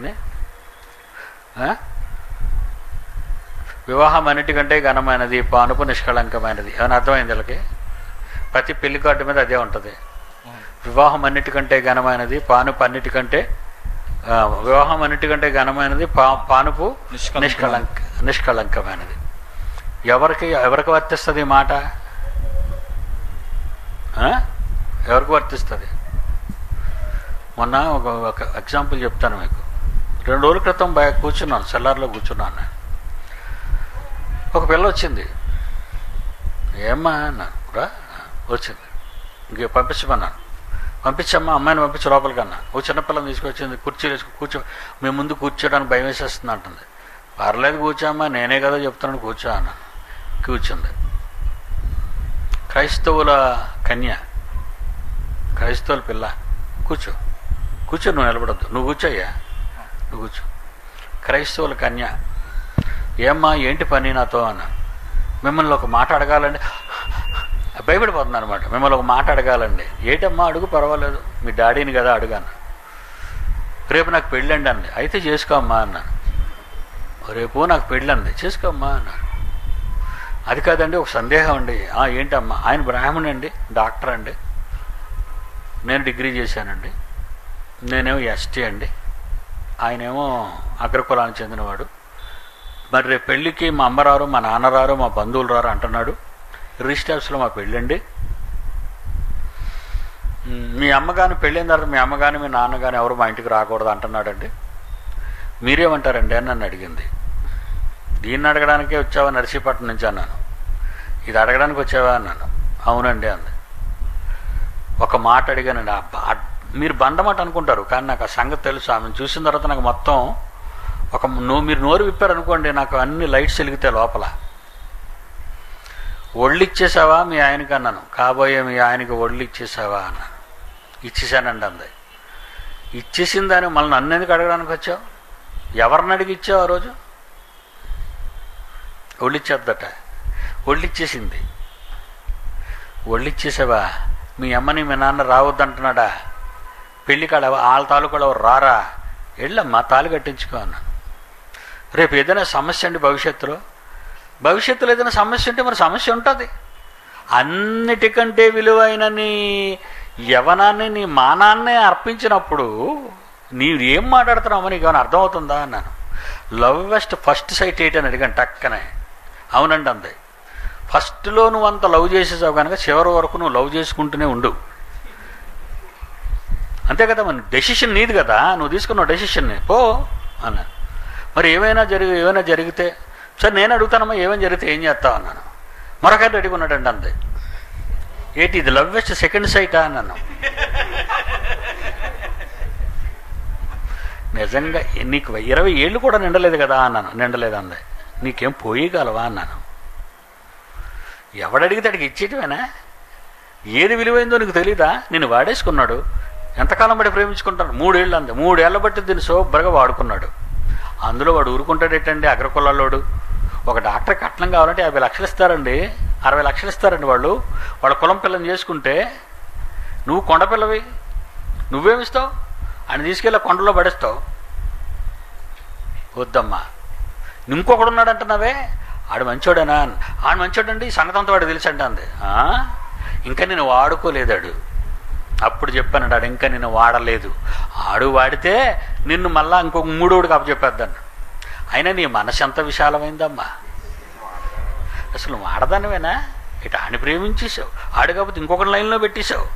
A: వివాహం అన్నిటికంటే ఘనమైనది పానుపు నిష్కళంకమైనది ఏమైనా అర్థమైంది వీళ్ళకి ప్రతి పెళ్లి కార్డు మీద అదే ఉంటుంది వివాహం అన్నిటికంటే ఘనమైనది పానుపు అన్నిటికంటే ఆ, వివాహం అన్నిటికంటే ఘనమైనది పా పానుపు
H: నిష్కళంకం.
A: నిష్కళంక నిష్కళంకమైనది ఎవరికి ఎవరికి వర్తిస్తుంది ఈ మాట ఆ? ఎవరికి వర్తిస్తుంది మొన్న ఒక ఒక ఎగ్జాంపుల్ చెప్తాను మీకు రెండు రోజుల క్రితం బయ కూర్చున్నాను సెల్లార్లో కూర్చున్నాను నేను ఒక పిల్ల వచ్చింది ఏమ్మా అన్నాను రా వచ్చింది ఇంక పంపించమన్నాను పంపించమ్మా అమ్మాయిని పంపించి లోపలికి అన్నా ఓ చిన్నపిల్లని తీసుకొచ్చింది కుర్చీలు వేసుకు కూర్చో మేము ముందు కూర్చోడానికి భయం వేసేస్తుంది అంటుంది పర్లేదు కూర్చోమ్మా నేనే కదా చెప్తున్నాను కూర్చో అన్నాను కూర్చుంది క్రైస్తవుల కన్య క్రైస్తవుల పిల్ల కూర్చో కూర్చో నువ్వు నిలబడద్దు నువ్వు కూర్చోయ్యా నువ్వు కూర్చో క్రైస్తవుల కన్య ఏమ్మా ఏంటి పని నాతో అన్న మిమ్మల్ని ఒక మాట అడగాలండి భయపడిపోతుంది అనమాట మిమ్మల్ని ఒక మాట అడగాలండి ఏంటమ్మా అడుగు పర్వాలేదు మీ డాడీని కదా అడుగాను రేపు నాకు పెళ్ళండి అంది అయితే చేసుకోమ్మా అన్నాను రేపు నాకు పెళ్ళంది చేసుకోమ్మా అన్నాను అది కాదండి ఒక సందేహం అండి "ఆ, ఏంటమ్మా ఆయన బ్రాహ్మణ్ అండి డాక్టర్ అండి నేను డిగ్రీ చేశానండి నేనేమో ఎస్టీ అండి ఆయనేమో అగ్రకులానికి చెందినవాడు మరి రేపు పెళ్ళికి మా అమ్మ రారు మా నాన్న రారు మా బంధువులు రారు అంటున్నాడు రిజిస్టర్స్లో మా పెళ్ళండి మ్, మీ అమ్మగాని పెళ్ళైన తర్వాత మీ అమ్మగాని మీ నాన్నగాని ఎవరు మా ఇంటికి రాకూడదు అంటున్నాడండి మీరేమంటారండి అని నన్ను అడిగింది దీన్ని అడగడానికే వచ్చావా నర్సీపట్నం నుంచి అన్నాను ఇది అడగడానికి వచ్చావా అన్నాను అవునండి అంది ఒక మాట అడిగానండి ఆ బా- మీరు బండమాట అనుకుంటారు కానీ నాకు ఆ సంగతి తెలుసు ఆమెను చూసిన తర్వాత నాకు మొత్తం ఒక నో మీరు నోరు విప్పారనుకోండి నాకు అన్ని లైట్స్ వెలిగితే లోపల ఒళ్ళు ఇచ్చేసావా మీ ఆయనకి అన్నాను కాబోయే మీ ఆయనకి ఒళ్ళు ఇచ్చేసావా అన్నాను ఇచ్చేసానండి అంది ఇచ్చేసిన దాన్ని మళ్ళీ నన్ను ఎందుకు అడగడానికి వచ్చావు ఎవరిని అడిగి ఇచ్చావు ఆ రోజు ఒళ్ళిచ్చేద్దట ఒళ్ళిచ్చేసింది ఒళ్ళిచ్చేసావా మీ అమ్మని మీ నాన్న రావద్దంటున్నాడా పెళ్లి కాడ వాళ్ళ తాలూకాలో ఎవరు రారా వెళ్ళమ్మా తాళి కట్టించుకో అన్నాను రేపు ఏదైనా సమస్య అండి భవిష్యత్తులో భవిష్యత్తులో ఏదైనా సమస్య ఉంటే మరి సమస్య ఉంటుంది అన్నిటికంటే విలువైన నీ యవనాన్ని నీ మానాన్నే అర్పించినప్పుడు నీవు ఏం మాట్లాడుతున్నావు నీకు ఏమైనా అర్థమవుతుందా అన్నాను లవ్ వెస్ట్ ఫస్ట్ సైట్ ఏంటి అని అడిగాను టక్కనే అవునండి అంది ఫస్ట్లో నువ్వు అంత లవ్ చేసేసావు కనుక చివరి వరకు నువ్వు లవ్ చేసుకుంటూనే ఉండు అంతే కదా మన డెసిషన్ నీది కదా నువ్వు తీసుకున్నావు డెసిషన్ని పో అన్నాను మరి ఏమైనా జరిగి ఏమైనా జరిగితే సరే నేను అడుగుతానమ్మా ఏమైనా జరిగితే ఏం చేస్తావు అన్నాను మరొక రెడీగా ఉన్నాడండి అంతే ఏంటి ఇది లవ్ వెస్ట్ సెకండ్ సైటా అన్నాను నిజంగా నీకు ఇరవై ఏళ్ళు కూడా నిండలేదు కదా అన్నాను నిండలేదు అంది నీకేం పోయగలవా అన్నాను ఎవడడిగితే అడిగి ఇచ్చేటివేనా ఏది విలువైందో నీకు తెలీదా నేను వాడేసుకున్నాడు ఎంతకాలం బట్టి ప్రేమించుకుంటాను మూడేళ్ళు అంది మూడేళ్ల బట్టి దీన్ని శుభ్రంగా వాడుకున్నాడు అందులో వాడు ఊరుకుంటాడేటండి అగ్రకులాలోడు ఒక డాక్టర్ కట్నం కావాలంటే యాభై లక్షలు ఇస్తారండి అరవై లక్షలు ఇస్తారండి వాళ్ళు వాళ్ళ కులం పిల్లని చేసుకుంటే నువ్వు కొండ పిల్లవి నువ్వేమిస్తావు ఆయన తీసుకెళ్ళి ఆ కొండలో పడేస్తావు వద్దమ్మా ఇంకొకడు ఉన్నాడంటున్నావే ఆడు మంచోడేనా ఆడు మంచోడండి ఈ సంగతి అంతా వాడు తెలుసంట అంది "ఆ? ఇంకా నేను వాడుకోలేదాడు అప్పుడు చెప్పాను ఆడు ఇంకా నేను వాడలేదు ఆడు వాడితే నిన్ను మళ్ళా ఇంకొక మూడోడు కప్ప చెప్పేద్దాను అయినా నీ మనసు ఎంత విశాలమైందమ్మా అసలు నువ్వు ఆడదానివేనా ఇటు ఆడిని ప్రేమించేసావు ఆడు కాకపోతే ఇంకొక లైన్లో పెట్టేశావు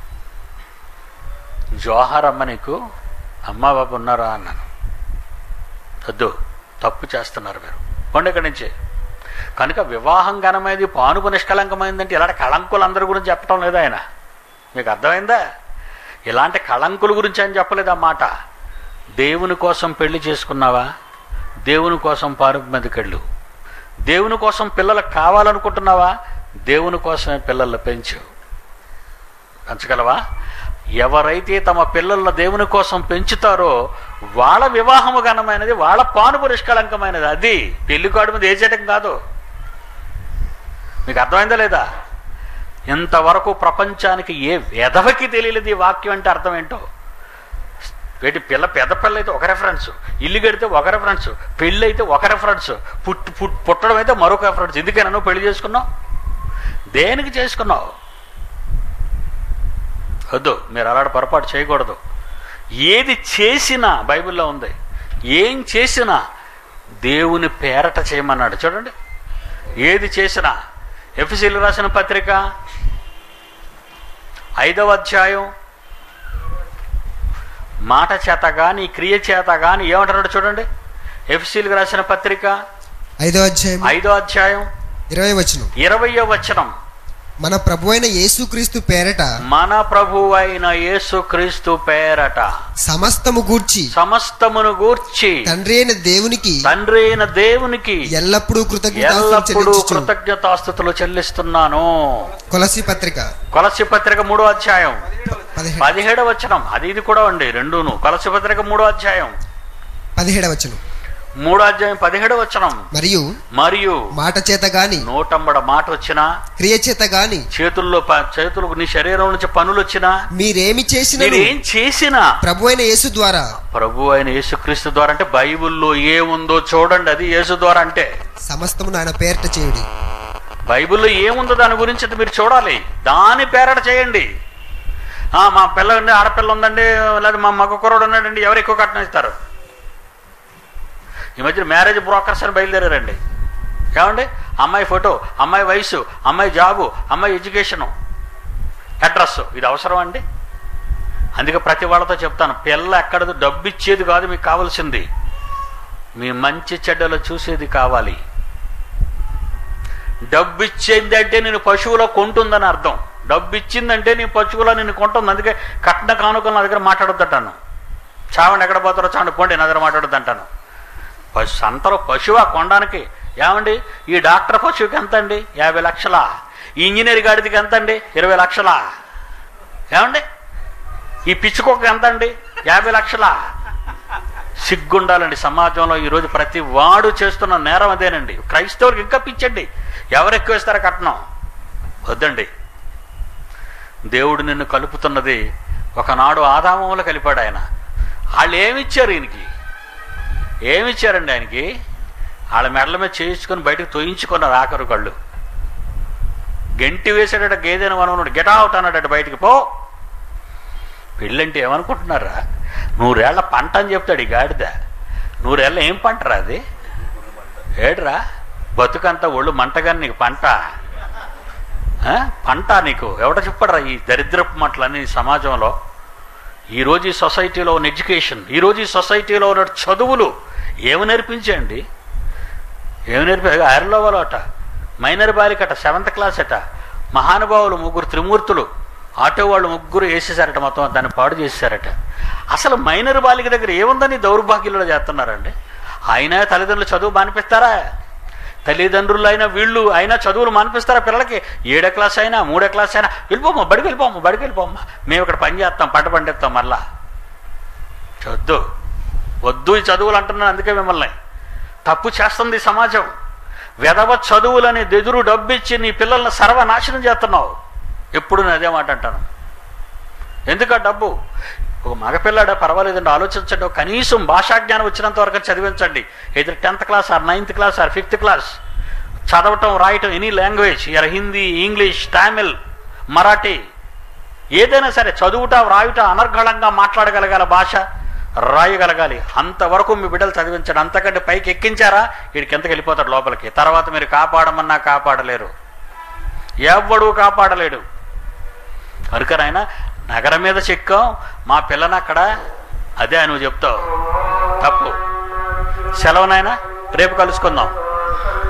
A: జోహార్ అమ్మ నీకు అమ్మ బాబు ఉన్నారా అన్నాను వద్దు తప్పు చేస్తున్నారు మీరు పోండి ఇక్కడి నుంచి కనుక వివాహం ఘనమైనది పానుపు నిష్కళంకమైందంటే ఇలాంటి కళంకులు అందరి గురించి చెప్పటం లేదు ఆయన మీకు అర్థమైందా ఇలాంటి కళంకుల గురించి అని చెప్పలేదు ఆ మాట దేవుని కోసం పెళ్లి చేసుకున్నావా దేవుని కోసం పానుపు మీదకెళ్ళు దేవుని కోసం పిల్లలకు కావాలనుకుంటున్నావా దేవుని కోసమే పిల్లల్ని పెంచు పెంచగలవా ఎవరైతే తమ పిల్లలను దేవుని కోసం పెంచుతారో వాళ్ళ వివాహము ఘనమైనది వాళ్ళ పానుపు నిష్కళంకమైనది అది పెళ్లికాడు మీద వేసేయటం కాదు మీకు అర్థమైందా లేదా ఇంతవరకు ప్రపంచానికి ఏ వెధవకి తెలియలేదు ఈ వాక్యం అంటే అర్థం ఏంటో వేటి పిల్ల పెద్ద పిల్ల అయితే ఒక రెఫరెన్స్ ఇల్లు కడితే ఒక రెఫరెన్స్ పెళ్ళి అయితే ఒక రెఫరెన్స్ పుట్ పుట్ పుట్టడం అయితే మరొక రెఫరెన్స్ ఎందుకైనా నువ్వు పెళ్లి చేసుకున్నావు దేనికి చేసుకున్నావు వద్దు మీరు అలాంటి పొరపాటు చేయకూడదు ఏది చేసినా బైబిల్లో ఉంది ఏం చేసినా దేవుని పేరట చేయమన్నాడు చూడండి ఏది చేసినా ఎఫ్సీలు రాసిన పత్రిక ఐదవ అధ్యాయం మాట చేత కానీ క్రియ చేత కానీ ఏమంటున్నాడు చూడండి ఎఫ్సీలకు రాసిన పత్రిక
C: ఐదో అధ్యాయం
A: ఐదో అధ్యాయం
C: ఇరవై వచనం
A: ఇరవయో వచనం
C: మన ప్రభు అయిన యేసుక్రీస్తు పేరట
A: మన ప్రభు అయిన యేసుక్రీస్తు పేరట
C: సమస్తము గూర్చి
A: సమస్తమును గూర్చి
C: తండ్రి అయిన దేవునికి
A: తండ్రి అయిన దేవునికి
C: ఎల్లప్పుడూ కృతజ్ఞతాస్తుతులు
A: ఎల్లప్పుడూ
C: చెల్లించుచు
A: కృతజ్ఞతాస్థుతులు చెల్లిస్తున్నాను
C: కొలసి పత్రిక
A: కొలసి పత్రిక మూడో అధ్యాయం
C: పదిహేడు
A: పదిహేడు వచనం అది ఇది కూడా అండి రెండును కొలసి పత్రిక మూడో అధ్యాయం
C: పదిహేడవ వచనం
A: మూడో అధ్యాయం పదిహేడు వచనం
C: మరియు
A: మరియు
C: మాట చేత గాని
A: నూటంబడ మాట వచ్చినా
C: క్రియ చేత గాని
A: చేతుల్లో ప- చేతులకు నీ శరీరం నుంచి పనులు వచ్చినా
C: మీరేమి చేసిన
A: మీరు ఏం చేసినా
C: ప్రభు అయిన యేసు ద్వారా
A: ప్రభు అయిన యేసుక్రీస్తు ద్వారా అంటే బైబిల్లో ఏముందో చూడండి అది యేసు ద్వారా అంటే
C: సమస్తము ఆయన పేరట చేయుడి
A: బైబిల్లో ఏముందో దాని గురించి అయితే మీరు చూడాలి దాని పేరట చేయండి ఆ, మా పిల్ల ఉంది ఆడపిల్ల ఉందండి లేదా మా మగ కుర్రోడు ఉన్నాడండి ఎవరు ఎక్కువ కట్నం ఇస్తారు ఈ మధ్య మ్యారేజ్ బ్రోకర్స్ అని బయలుదేరారండి ఏమండి అమ్మాయి ఫోటో అమ్మాయి వయసు అమ్మాయి జాబు అమ్మాయి ఎడ్యుకేషను అడ్రస్ ఇది అవసరం అండి అందుకే ప్రతి వాళ్ళతో చెప్తాను పిల్ల ఎక్కడదో డబ్బు ఇచ్చేది కాదు మీకు కావాల్సింది మీ మంచి చెడ్డలు చూసేది కావాలి డబ్బు ఇచ్చిందంటే నేను పశువులో కొంటుందని అర్థం డబ్బు ఇచ్చిందంటే నీ పశువులో నేను కొంటుంది అందుకే కట్న కానుకలు నా దగ్గర మాట్లాడొద్దంటాను చావండి ఎక్కడ పోతారో చావండి పోండి నా దగ్గర మాట్లాడొద్దంటాను పశు సంతలో పశువా కొనడానికి ఏమండి ఈ డాక్టర్ పశువుకి ఎంత అండి యాభై లక్షల ఈ ఇంజనీర్ గాడిదికి ఎంత అండి ఇరవై లక్షల ఏమండి ఈ పిచ్చుకోకి ఎంత అండి యాభై లక్షల సిగ్గుండాలండి సమాజంలో ఈరోజు ప్రతి వాడు చేస్తున్న నేరం అదేనండి క్రైస్తవులకు ఇంకా పిచ్చండి ఎవరు ఎక్కువ ఇస్తారో కట్నం వద్దండి దేవుడు నిన్ను కలుపుతున్నది ఒకనాడు ఆదామములు కలిపాడు ఆయన వాళ్ళు ఏమిచ్చారు ఈయనకి ఏమిచ్చారండి ఆయనకి వాళ్ళ మెడల మీద చేయించుకొని బయటకు తోయించుకున్నారు ఆఖరు కళ్ళు గెంటి వేసాడట గేదెను మనవనుడు గెట్ అవుట్ అన్నాడట బయటికి పో పెళ్ళంటే ఏమనుకుంటున్నారా నూరేళ్ల పంట అని చెప్తాడు ఈ గాడిద నూరేళ్ళ ఏం పంటరా అది ఏడ్రా బతుకంతా ఒళ్ళు మంటగాని నీకు పంట ఆ? పంట నీకు ఎవడ చెప్పడరా ఈ దరిద్రపు మాటలన్నీ ఈ సమాజంలో ఈరోజు ఈ సొసైటీలో ఉన్న ఎడ్యుకేషన్ ఈరోజు ఈ సొసైటీలో ఉన్న చదువులు ఏమి నేర్పించండి ఏమి నేర్పి ఐరలో వాళ్ళట మైనర్ బాలికట సెవెంత్ క్లాస్ అట మహానుభావులు ముగ్గురు త్రిమూర్తులు ఆటో వాళ్ళు ముగ్గురు వేసేసారట మొత్తం దాన్ని పాడు చేసేసారట అసలు మైనర్ బాలిక దగ్గర ఏముందని దౌర్భాగ్యంలో చేస్తున్నారండి అయినా తల్లిదండ్రులు చదువు మానిపిస్తారా తల్లిదండ్రులు అయినా వీళ్ళు అయినా చదువులు మానిపిస్తారా పిల్లలకి ఏడో క్లాస్ అయినా మూడో క్లాస్ అయినా వెళ్ళిపోమ్మా బడికి వెళ్ళిపోమ్మా బడికి వెళ్ళిపోమ్మా మేము ఇక్కడ పని చేస్తాం పంట పండిస్తాం మళ్ళా చద్దు వద్దు ఈ చదువులు అంటున్నాను అందుకే మిమ్మల్ని తప్పు చేస్తుంది ఈ సమాజం వెధవ చదువులని ఎదురు డబ్బిచ్చి నీ పిల్లల్ని సర్వనాశనం చేస్తున్నావు ఎప్పుడు నేను అదే మాట అంటాను ఎందుకు ఆ డబ్బు ఒక మగపిల్లాడా పర్వాలేదండి ఆలోచించండి ఒక కనీసం భాషాజ్ఞానం వచ్చినంత వరకు చదివించండి ఇది tenth class or ninth class or fifth class చదవటం రాయటం any language year Hindi English Tamil Marathi ఏదైనా సరే చదువుట వ్రాయుట అనర్గళంగా మాట్లాడగలగాల భాష రాయగలగాలి అంతవరకు మీ బిడ్డలు చదివించండి అంతకంటే పైకి ఎక్కించారా వీడికి ఎంతకు వెళ్ళిపోతాడు లోపలికి తర్వాత మీరు కాపాడమన్నా కాపాడలేరు ఎవ్వడూ కాపాడలేడు కనుక నాయన నగరం మీద చెక్కాం మా పిల్లని అక్కడ అదే నువ్వు చెప్తావు తప్పు సెలవు నాయన రేపు కలుసుకుందాం